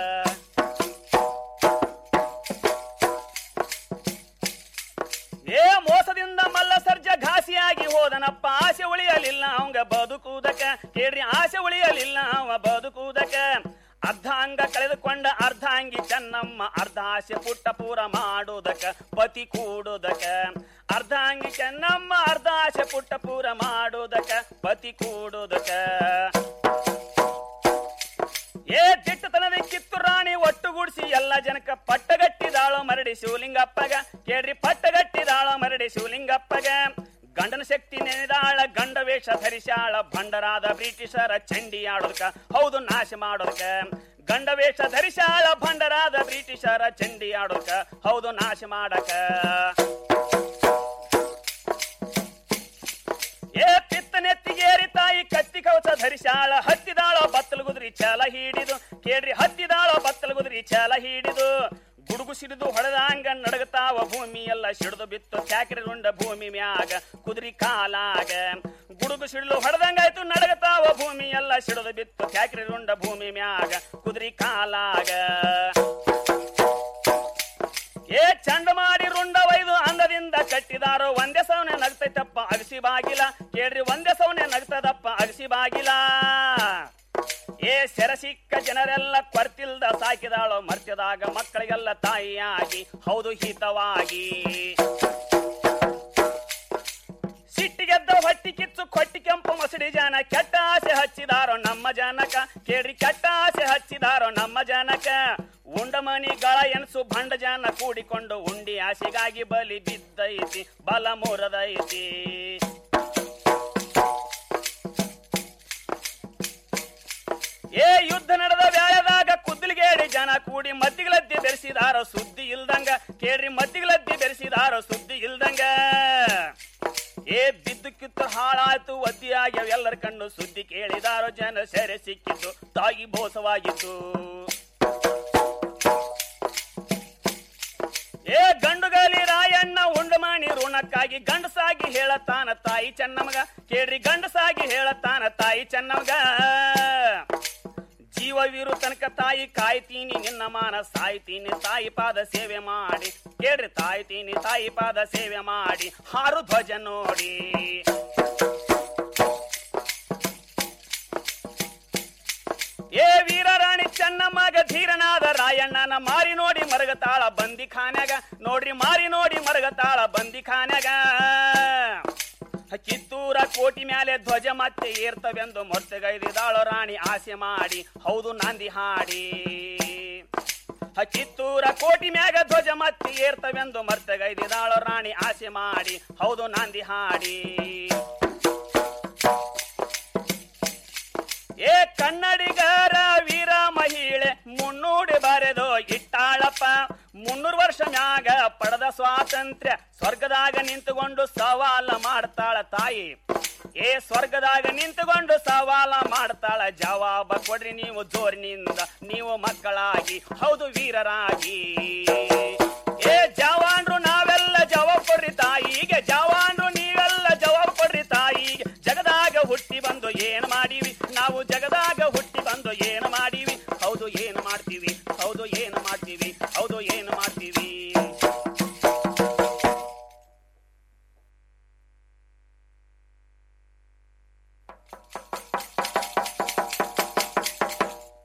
ಏ ಮೋಸದಿಂದ ಮಲ್ಲ ಸರ್ಜ ಘಾಸಿಯಾಗಿ ಹೋದನಪ್ಪ ಆಸೆ ಉಳಿಯಲಿಲ್ಲ ಅವಂಗ ಬದುಕುವುದಕ ಕೇಳ್ರಿ ಆಸೆ ಉಳಿಯಲಿಲ್ಲ ಅವ ಬದುಕುವುದಕ ಅರ್ಧ ಅಂಗ ಕಳೆದುಕೊಂಡ ಅರ್ಧಾಂಗಿ ಚೆನ್ನಮ್ಮ ಅರ್ಧ ಆಸೆ ಪುಟ್ಟ ಪೂರ ಮಾಡುವುದಕ ಪತಿ ಕೂಡುವುದಕ ಅರ್ಧಾಂಗಿ ಚೆನ್ನಮ್ಮ ಅರ್ಧ ಆಸೆ ಪುಟ್ಟ ಪೂರ ಮಾಡುವುದಕ ಪತಿ ಕೂಡುವುದಕ ಏ ದಿಟ್ಟತನದ ಕಿತ್ತು ರಾಣಿ ಒಟ್ಟುಗೂಡಿಸಿ ಎಲ್ಲ ಜನಕ ಪಟ್ಟಗಟ್ಟಿದಾಳೋ ಮರಡಿ ಶಿವಲಿಂಗಪ್ಪಗ ಕೇಳ್ರಿ ಪಟ್ಟಗಟ್ಟಿದಾಳೋ ಮರಡಿ ಶಿವಲಿಂಗಪ್ಪಗ ಗಂಡನ ಶಕ್ತಿ ನೆನೆದಾಳ ಗಂಡ ವೇಷ ಧರಿಸಾಳ ಭಂಡರಾದ ಬ್ರಿಟಿಷರ ಚಂಡಿ ಆಡೋದಕ ಹೌದು ನಾಶ ಮಾಡೋದಕ ಗಂಡ ವೇಷ ಧರಿಸಾಳ ಭಂಡರಾದ ಬ್ರಿಟಿಷರ ಚಂಡಿ ಆಡೋದಕ ಹೌದು ನಾಶ ಮಾಡಕ ಏ ಪಿತ್ತ ನೆತ್ತಿಗೇರಿ ತಾಯಿ ಕತ್ತಿ ಕವಚ ಧರಿಸಾಳ ಹತ್ತಿದಾಳೋ ಬತ್ತಲು ಗುದ್ರಿ ಚಾಲ ಹಿಡಿದು ಕೇಳ್ರಿ ಹತ್ತಿದಾಳೋ ಬತ್ತಲು ಗುದ್ರಿ ಚಾಲ ಹಿಡಿದು ಗುಡುಗು ಸಿಡಿದು ಹೊಡೆದಂಗ ನಡಗತಾವ ಭೂಮಿ ಎಲ್ಲ ಸಿಡಿದು ಬಿತ್ತು ಚಾಕರಿ ರುಂಡ ಭೂಮಿ ಮ್ಯಾಗ ಕುದುರಿ ಕಾಲಾಗ ಗುಡುಗು ಸಿಡಿಲು ಹೊಡೆದಂಗಾಯ್ತು ನಡಗತಾವ ಭೂಮಿ ಎಲ್ಲ ಸಿಡಿದು ಬಿತ್ತು ಚಾಕರಿ ರುಂಡ ಭೂಮಿ ಮ್ಯಾಗ ಕುದುರಿ ಕಾಲಾಗ ಏ ಚಂಡ ಮಾಡಿ ರುಂಡ ವೈದು ಅಂದದಿಂದ ಕಟ್ಟಿದಾರೋ ಒಂದೇ ಸವನೆ ನಗ್ತೈತಪ್ಪ ಅಗಸಿ ಬಾಗಿಲ ಕೇಳ್ರಿ ಒಂದೇ ಸವನೆ ನಗ್ತದಪ್ಪ ಅಗಸಿ ಬಾಗಿಲ ಏ ಸೆರಸಿಕ್ಕ ಜನರೆಲ್ಲ ಕೊರ್ತಿಲ್ದ ಸಾಕಿದಾಳೋ ಮರ್ತ್ಯದಾಗ ಮಕ್ಕಳಿಗೆಲ್ಲ ತಾಯಿಯಾಗಿ ಹೌದು ಹಿತವಾಗಿ ಸಿಟ್ಟಿಗೆದ್ದ ಹೊಟ್ಟಿ ಕಿಚ್ಚು ಕೊಟ್ಟಿ ಕೆಂಪು ಮಸಡಿ ಜನ ಕೆಟ್ಟ ಆಸೆ ಹಚ್ಚಿದಾರೋ ನಮ್ಮ ಜನಕ ಕೇಳ್ರಿ ಕೆಟ್ಟ ಆಸೆ ಹಚ್ಚಿದಾರೋ ನಮ್ಮ ಜನಕ ಉಂಡ ಮಣಿಗಳ ಎನಸು ಭಂಡ ಜನ ಕೂಡಿಕೊಂಡು ಉಂಡಿ ಆಸೆಗಾಗಿ ಬಲಿ ಬಿದ್ದೈತಿ ಬಲ ಮುರದೈತಿ ಏ ಯುದ್ಧ ನಡೆದ ವ್ಯಾಳದಾಗ ಕುದ್ದಲಿಗೇಡಿ ಜನ ಕೂಡಿ ಮದ್ದಿಗಳದ್ದಿ ಬೆರೆಸಿದಾರೋ ಸುದ್ದಿ ಇಲ್ದಂಗ ಕೇಳ್ರಿ ಮದ್ದಿಗಳದ್ದಿ ಬೆರೆಸಿದಾರೋ ಸುದ್ದಿ ಇಲ್ದಂಗ ಏ ಬಿದ್ದು ಕಿತ್ತು ಹಾಳಾಯ್ತು ಒದ್ದಿಯಾಗಿ ಎಲ್ಲರ ಕಣ್ಣು ಸುದ್ದಿ ಕೇಳಿದಾರೋ ಜನ ಸೆರೆ ಸಿಕ್ಕಿದ್ದು ತಾಯಿ ಬೋಸವಾಗಿದ್ದು ಏ ಗಂಡುಗಲಿ ರಾಯಣ್ಣ ಉಂಡಮಾಣಿ ಋಣಕ್ಕಾಗಿ ಗಂಡಸಾಗಿ ಹೇಳತಾನ ತಾಯಿ ಚೆನ್ನಮಗ ಕೇಳ್ರಿ ಗಂಡಸಾಗಿ ಹೇಳತಾನ ತಾಯಿ ಚೆನ್ನಮಗ ಜೀವವಿರು ತನಕ ತಾಯಿ ಕಾಯ್ತೀನಿ ನಿನ್ನ ಮಾನ ಸಾಯ್ತೀನಿ ತಾಯಿ ಪಾದ ಸೇವೆ ಮಾಡಿ ಕೇಳ್ರಿ ತಾಯ್ತೀನಿ ತಾಯಿ ಪಾದ ಸೇವೆ ಮಾಡಿ ಹಾರು ಧ್ವಜ ನೋಡಿ ಏ ವೀರರಾಣಿ ಚೆನ್ನಮ್ಮಗ ಧೀರನಾದ ರಾಯಣ್ಣನ ಮಾರಿ ನೋಡಿ ಮರಗತಾಳ ಬಂದಿ ಖಾನ್ಯಾಗ ನೋಡ್ರಿ ಮಾರಿ ನೋಡಿ ಮರಗತಾಳ ಬಂದಿ ಖಾನ್ಯಾಗ ಕಿತ್ತೂರ ಕೋಟಿ ಮ್ಯಾಲೆ ಧ್ವಜ ಮತ್ತೆ ಏರ್ತವೆಂದು ಮೊತ್ತಗೈದಿದಾಳು ರಾಣಿ ಆಸೆ ಮಾಡಿ ಹೌದು ನಾಂದಿ ಹಾಡಿ ಕಿತ್ತೂರ ಕೋಟಿ ಮ್ಯಾಗ ಧ್ವಜ ಮತ್ತೆ ಏರ್ತವೆಂದು ಮರ್ತಗೈದಿದಾಳು ರಾಣಿ ಆಸೆ ಮಾಡಿ ಹೌದು ನಾಂದಿ ಹಾಡಿ ಏ ಕನ್ನಡಿಗರ ವೀರ ಮಹಿಳೆ ಮುನ್ನೂಡಿ ಬರೆದು ಇಟ್ಟಾಳಪ್ಪ ಮುನ್ನೂರು ವರ್ಷ ಮ್ಯಾಗ ಪಡೆದ ಸ್ವಾತಂತ್ರ್ಯ ಸ್ವರ್ಗದಾಗ ನಿಂತುಕೊಂಡು ಸವಾಲ ಮಾಡ್ತಾಳ ತಾಯಿ ಏ ಸ್ವರ್ಗದಾಗ ನಿಂತುಕೊಂಡು ಸವಾಲ ಮಾಡ್ತಾಳ ಜವಾಬ ಕೊಡ್ರಿ ನೀವು ಜೋರಿನಿಂದ ನೀವು ಮಕ್ಕಳಾಗಿ ಹೌದು ವೀರರಾಗಿ ಏ ಜವಾನ್ರು ನಾವೆಲ್ಲ ಜವಾಬ್ ಕೊಡ್ರಿ ತಾಯಿಗೆ ಜವಾನ್ರು ನೀವೆಲ್ಲ ಜವಾಬ್ ಕೊಡ್ರಿ ತಾಯಿಗೆ ಜಗದಾಗ ಹುಟ್ಟಿ ಬಂದು ಏನ್ ಮಾಡೀವಿ ನಾವು ಜಗದಾಗ ಹುಟ್ಟಿ ಬಂದು ಏನು ಮಾಡೀವಿ ಹೌದು ಏನು ಮಾಡ್ತೀವಿ ಹೌದು ಏನು ಮಾಡ್ತೀವಿ ಹೌದು ಏನು ಮಾಡ್ತೀವಿ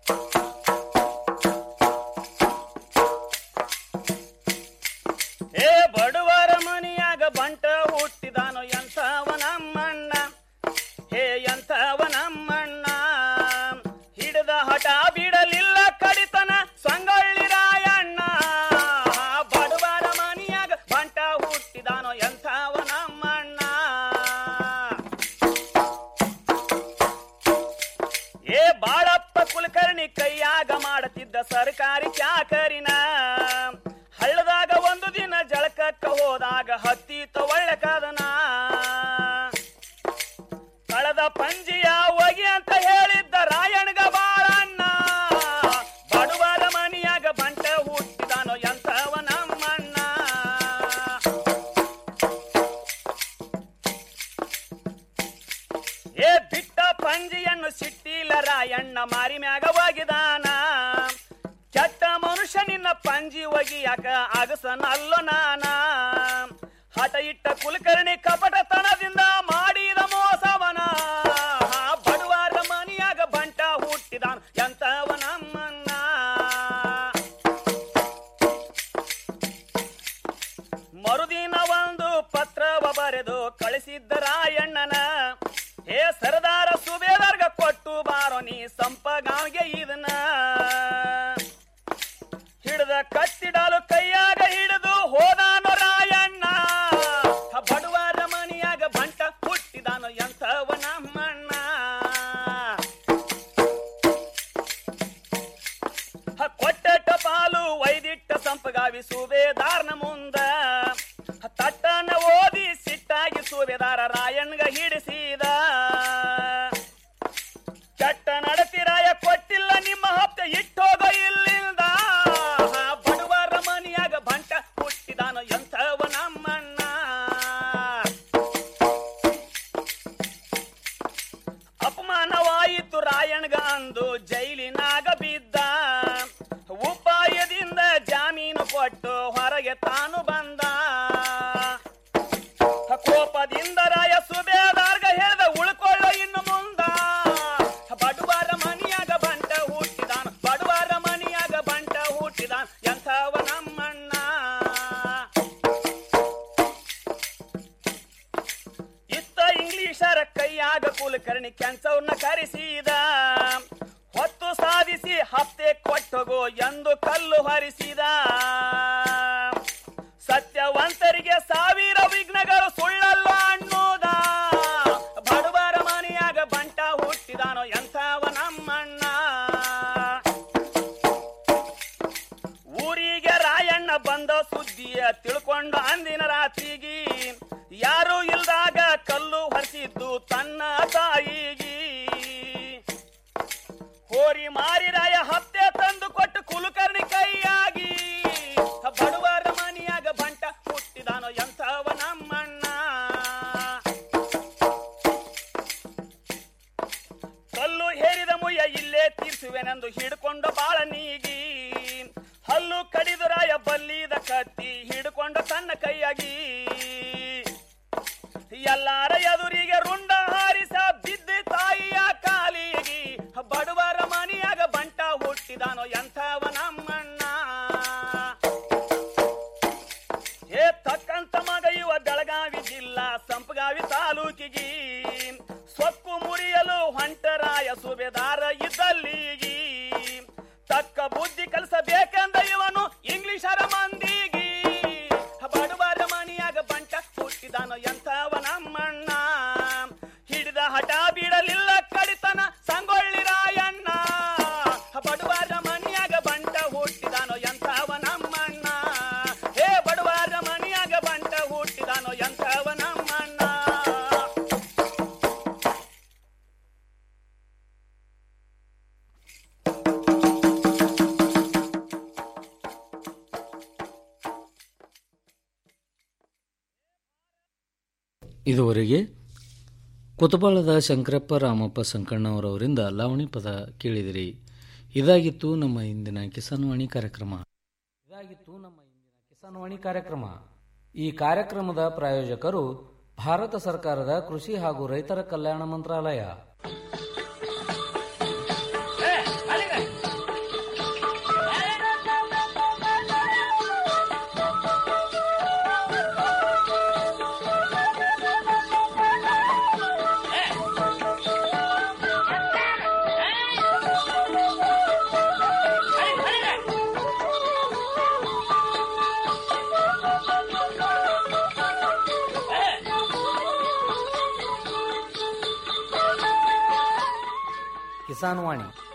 ಏ ಸರ್ಕಾರಿ ಚಾಕರಿನ ಹಳ್ಳದಾಗ ಒಂದು ದಿನ ಜಳಕಕ್ಕ ಹೋದಾಗ ಹತ್ತಿತ ಒಳ್ಳೆ ಕದನ ಕಳೆದ ಪಂಜಿಯ ಹೋಗಿ ಅಂತ ಹೇಳಿದ್ದ ರಾಯಣ್ಗ ಬಾಳಣ್ಣ ಬಡವರ ಮನಿಯಾಗ ಬಂಟ ಹುಟ್ಟಿದಾನೋ ಎಂತವ ನಮ್ಮಣ್ಣ ಏ ಬಿಟ್ಟ ಪಂಜಿಯನ್ನು ಸಿಟ್ಟಿಲ್ಲ ರಾಯಣ್ಣ ಮಾರಿ ಮ್ಯಾಗ ಒಗಿದಾನ ಕೆಟ್ಟ ಮನುಷ್ಯ ನಿನ್ನ ಪಂಜಿ ಒಗಿಯಾಕ ಅಗಸನಲ್ಲೋ ನಾನ ಹಠ ಇಟ್ಟ ಕುಲಕರ್ಣಿ ಕಪಟತನದಿಂದ ಮಾಡಿದ ಮೋಸವನ ಬಡವರ ಮನಿಯಾಗ ಬಂಟ ಹುಟ್ಟಿದಾನ ಎಂತವ ನಮ್ಮನ್ನ ಮರುದಿನ ಒಂದು ಪತ್ರವ ಬರೆದು ಕಳಿಸಿದ್ದ ರಾಯಣ್ಣನ ಹೇ ಸರದಾರ ಸುಬೇದಾರ್ಗ ಕೊಟ್ಟು ಬಾರೋ ನೀ ಸಂಪಗಾಂವ್ಗೆ ಇದನ್ನ ಹಿಡಿದ ಕತ್ತಿಡಲು ಕೈಯಾಗ ಹಿಡಿದು ಹೋದಾನೋ ರಾಯಣ್ಣ ಬಡವರ ಮನಿಯಾಗ ಬಂಟ ಹುಟ್ಟಿದಾನೋ ಎಂತವ ನಮ್ಮಣ್ಣ ಹ, ಕೊಟ್ಟ ಟಪಾಲು ವೈದಿಟ್ಟ ಸಂಪಗಾವಿ ಸುಬೇದಾರ್ನ ಮುಂದ ಹ, ತಟ್ಟನ ಓದಿ ಸಿಟ್ಟಾಗಿ ಸುಬೇದಾರ ರಾಯಣ್ಗ ಹಿಡಿಸಿದ ಕೆಟ್ಟ ನಡತಿರಾಯ ಕೊಟ್ಟಿಲ್ಲ ನಿಮ್ಮ ಹಪ್ತೆ ಇಟ್ಟೋಗ ಇಲ್ಲಿಂದ ಹ, ಬಡವರ ಮನಿಯಾಗ ಬಂಟ ಹುಟ್ಟಿದಾನೋ ಎಂಥವ ನಮ್ಮಣ್ಣ ಅಪಮಾನವಾಯಿತು ರಾಯಣ್ಗ ಅಂದು ಜೈಲಿನಾಗ ಬಿದ್ದ ಉಪಾಯದಿಂದ ಜಾಮೀನು ಕೊಟ್ಟು ಹೊರಗೆ ತಾನು ಬಂದ ಕೋಪದಿಂದ ರಾಯ ಸುಬೇದಾರ್ಗ ಹೇಳ್ದ ಉಳ್ಕೊಳ್ಳೋ ಇನ್ನು ಮುಂದ ಬಡವರ ಮನಿಯಾಗ ಬಂಟ ಹುಟ್ಟಿದಾನ ಬಡವರ ಮನಿಯಾಗ ಬಂಟ ಹುಟ್ಟಿದಾನ ಎಂಥವ ನಮ್ಮಣ್ಣ ಇತ್ತ ಇಂಗ್ಲಿಷರ ಕೈಯಾಗ ಕುಲಕರ್ಣಿ ಕೆಂಚವ್ರನ್ನ ಕರೆಸಿದ ಹೊತ್ತು ಸಾಧಿಸಿ ಹಪ್ತೆ ಕೊಟ್ಟಗೋ ಎಂದು ಕಲ್ಲು ಹರಿಸಿದ ಸತ್ಯವಂತರಿಗೆ ಸಾವಿರ ವಿಘ್ನಗಳು ಸುಳ್ಳಲ್ಲ ಅನ್ನೋದ ಬಡವರ ಮನೆಯಾಗ ಬಂಟ ಹುಟ್ಟಿದಾನೋ ಎಂಥವ ನಮ್ಮಣ್ಣ ಊರಿಗೆ ರಾಯಣ್ಣ ಬಂದ ಸುದ್ದಿಯ ತಿಳ್ಕೊಂಡು ಅಂದಿನ ರಾತ್ರಿಗೆ ಯಾರು ಇಲ್ದಾಗ ಕಲ್ಲು ಹರಿಸಿದ್ದು ತನ್ನ ತಾಯಿಗಿ ಹೋರಿ ಮಾರಿ ರಾಯ ಹತ್ತೆ ತಂದು ಕೊಟ್ಟು ಕುಲಕರ್ಣಿ ಕೈಯಾಗಿ ಬಡವರ ಮನಿಯಾಗ ಬಂಟ ಹುಟ್ಟಿದಾನೋ ಎಂಥವ ನಮ್ಮಣ್ಣ ಕಲ್ಲು ಹೇರಿದ ಮುಯ್ಯ ಇಲ್ಲೇ ತೀರ್ಸುವೆನೆಂದು ಹಿಡ್ಕೊಂಡು ಬಾಳ ನೀಗಿ ಹಲ್ಲು ಕಡಿದು ರಾಯ ಬಲ್ಲಿದ ಕತ್ತಿ ಹಿಡ್ಕೊಂಡು ತನ್ನ ಕೈಯಾಗಿ ಎಲ್ಲಾರ ಎದುರಿಗೆ ರುಂಡ ಹಾರಿಸ ಬಿದ್ದ ತಾಯಿಯ ಕಾಲಿಗೆ ಬಡವರ ಮನಿಯಾಗ ಬಂಟ ಹುಟ್ಟಿದಾನೋ ಎಂಥವ ನಮ್ಮಣ್ಣ ಹೇ ತಕ್ಕಂತ ಮಗ ಇವ ಬೆಳಗಾವಿ ಜಿಲ್ಲಾ ಸಂಪಗಾವಿ ತಾಲೂಕಿಗೆ ಸೊಕ್ಕು ಮುರಿಯಲು ಹೊಂಟರಾಯ ಸುಬೇದಾರ ಇದ್ದಲ್ಲಿಗಿ ತಕ್ಕ ಬುದ್ಧಿ ಕಲಿಸಬೇಕೆಂದ ಇವನು ಇಂಗ್ಲಿಷರ ಮಂದಿಗಿ ಬಡವರ ಮನಿಯಾಗ ಬಂಟ ಹುಟ್ಟಿದಾನೋ ಎಂಥವ ನಮ್ಮಣ್ಣ ಹಿಡಿದ ಹಠ ಬಿಡಲಿಲ್ಲ ಕಡಿತನ ಸಂಗೊಳ್ಳಿ ರಾಯಣ್ಣ ಬಡವರ ಮನಿಯಾಗ ಬಂಟ ಹುಟ್ಟಿದಾನೋ ಎಂಥವ ನಮ್ಮಣ್ಣ ಹೇ ಬಡವರ ಮನಿಯಾಗ ಬಂಟ ಹುಟ್ಟಿದಾನೋ ಎಂಥವ ನಮ್ಮಣ್ಣ ಇದುವರೆಗೆ ಕುತಬಾಳದ ಶಂಕರಪ್ಪ ರಾಮಪ್ಪ ಸಂಕಣ್ಣವರವರಿಂದ ಲಾವಣಿ ಪದ ಕೇಳಿದಿರಿ ಇದಾಗಿತ್ತು ನಮ್ಮ ಇಂದಿನ ಕಿಸಾನ್ವಾಣಿ ಕಾರ್ಯಕ್ರಮ ಇದಾಗಿತ್ತು ನಮ್ಮ ಇಂದಿನ ಕಿಸಾನ್ವಾಣಿ ಕಾರ್ಯಕ್ರಮ ಈ ಕಾರ್ಯಕ್ರಮದ ಪ್ರಾಯೋಜಕರು ಭಾರತ ಸರ್ಕಾರದ ಕೃಷಿ ಹಾಗೂ ರೈತರ ಕಲ್ಯಾಣ ಮಂತ್ರಾಲಯ ಕಿಸಾನ್ ವಾಣಿ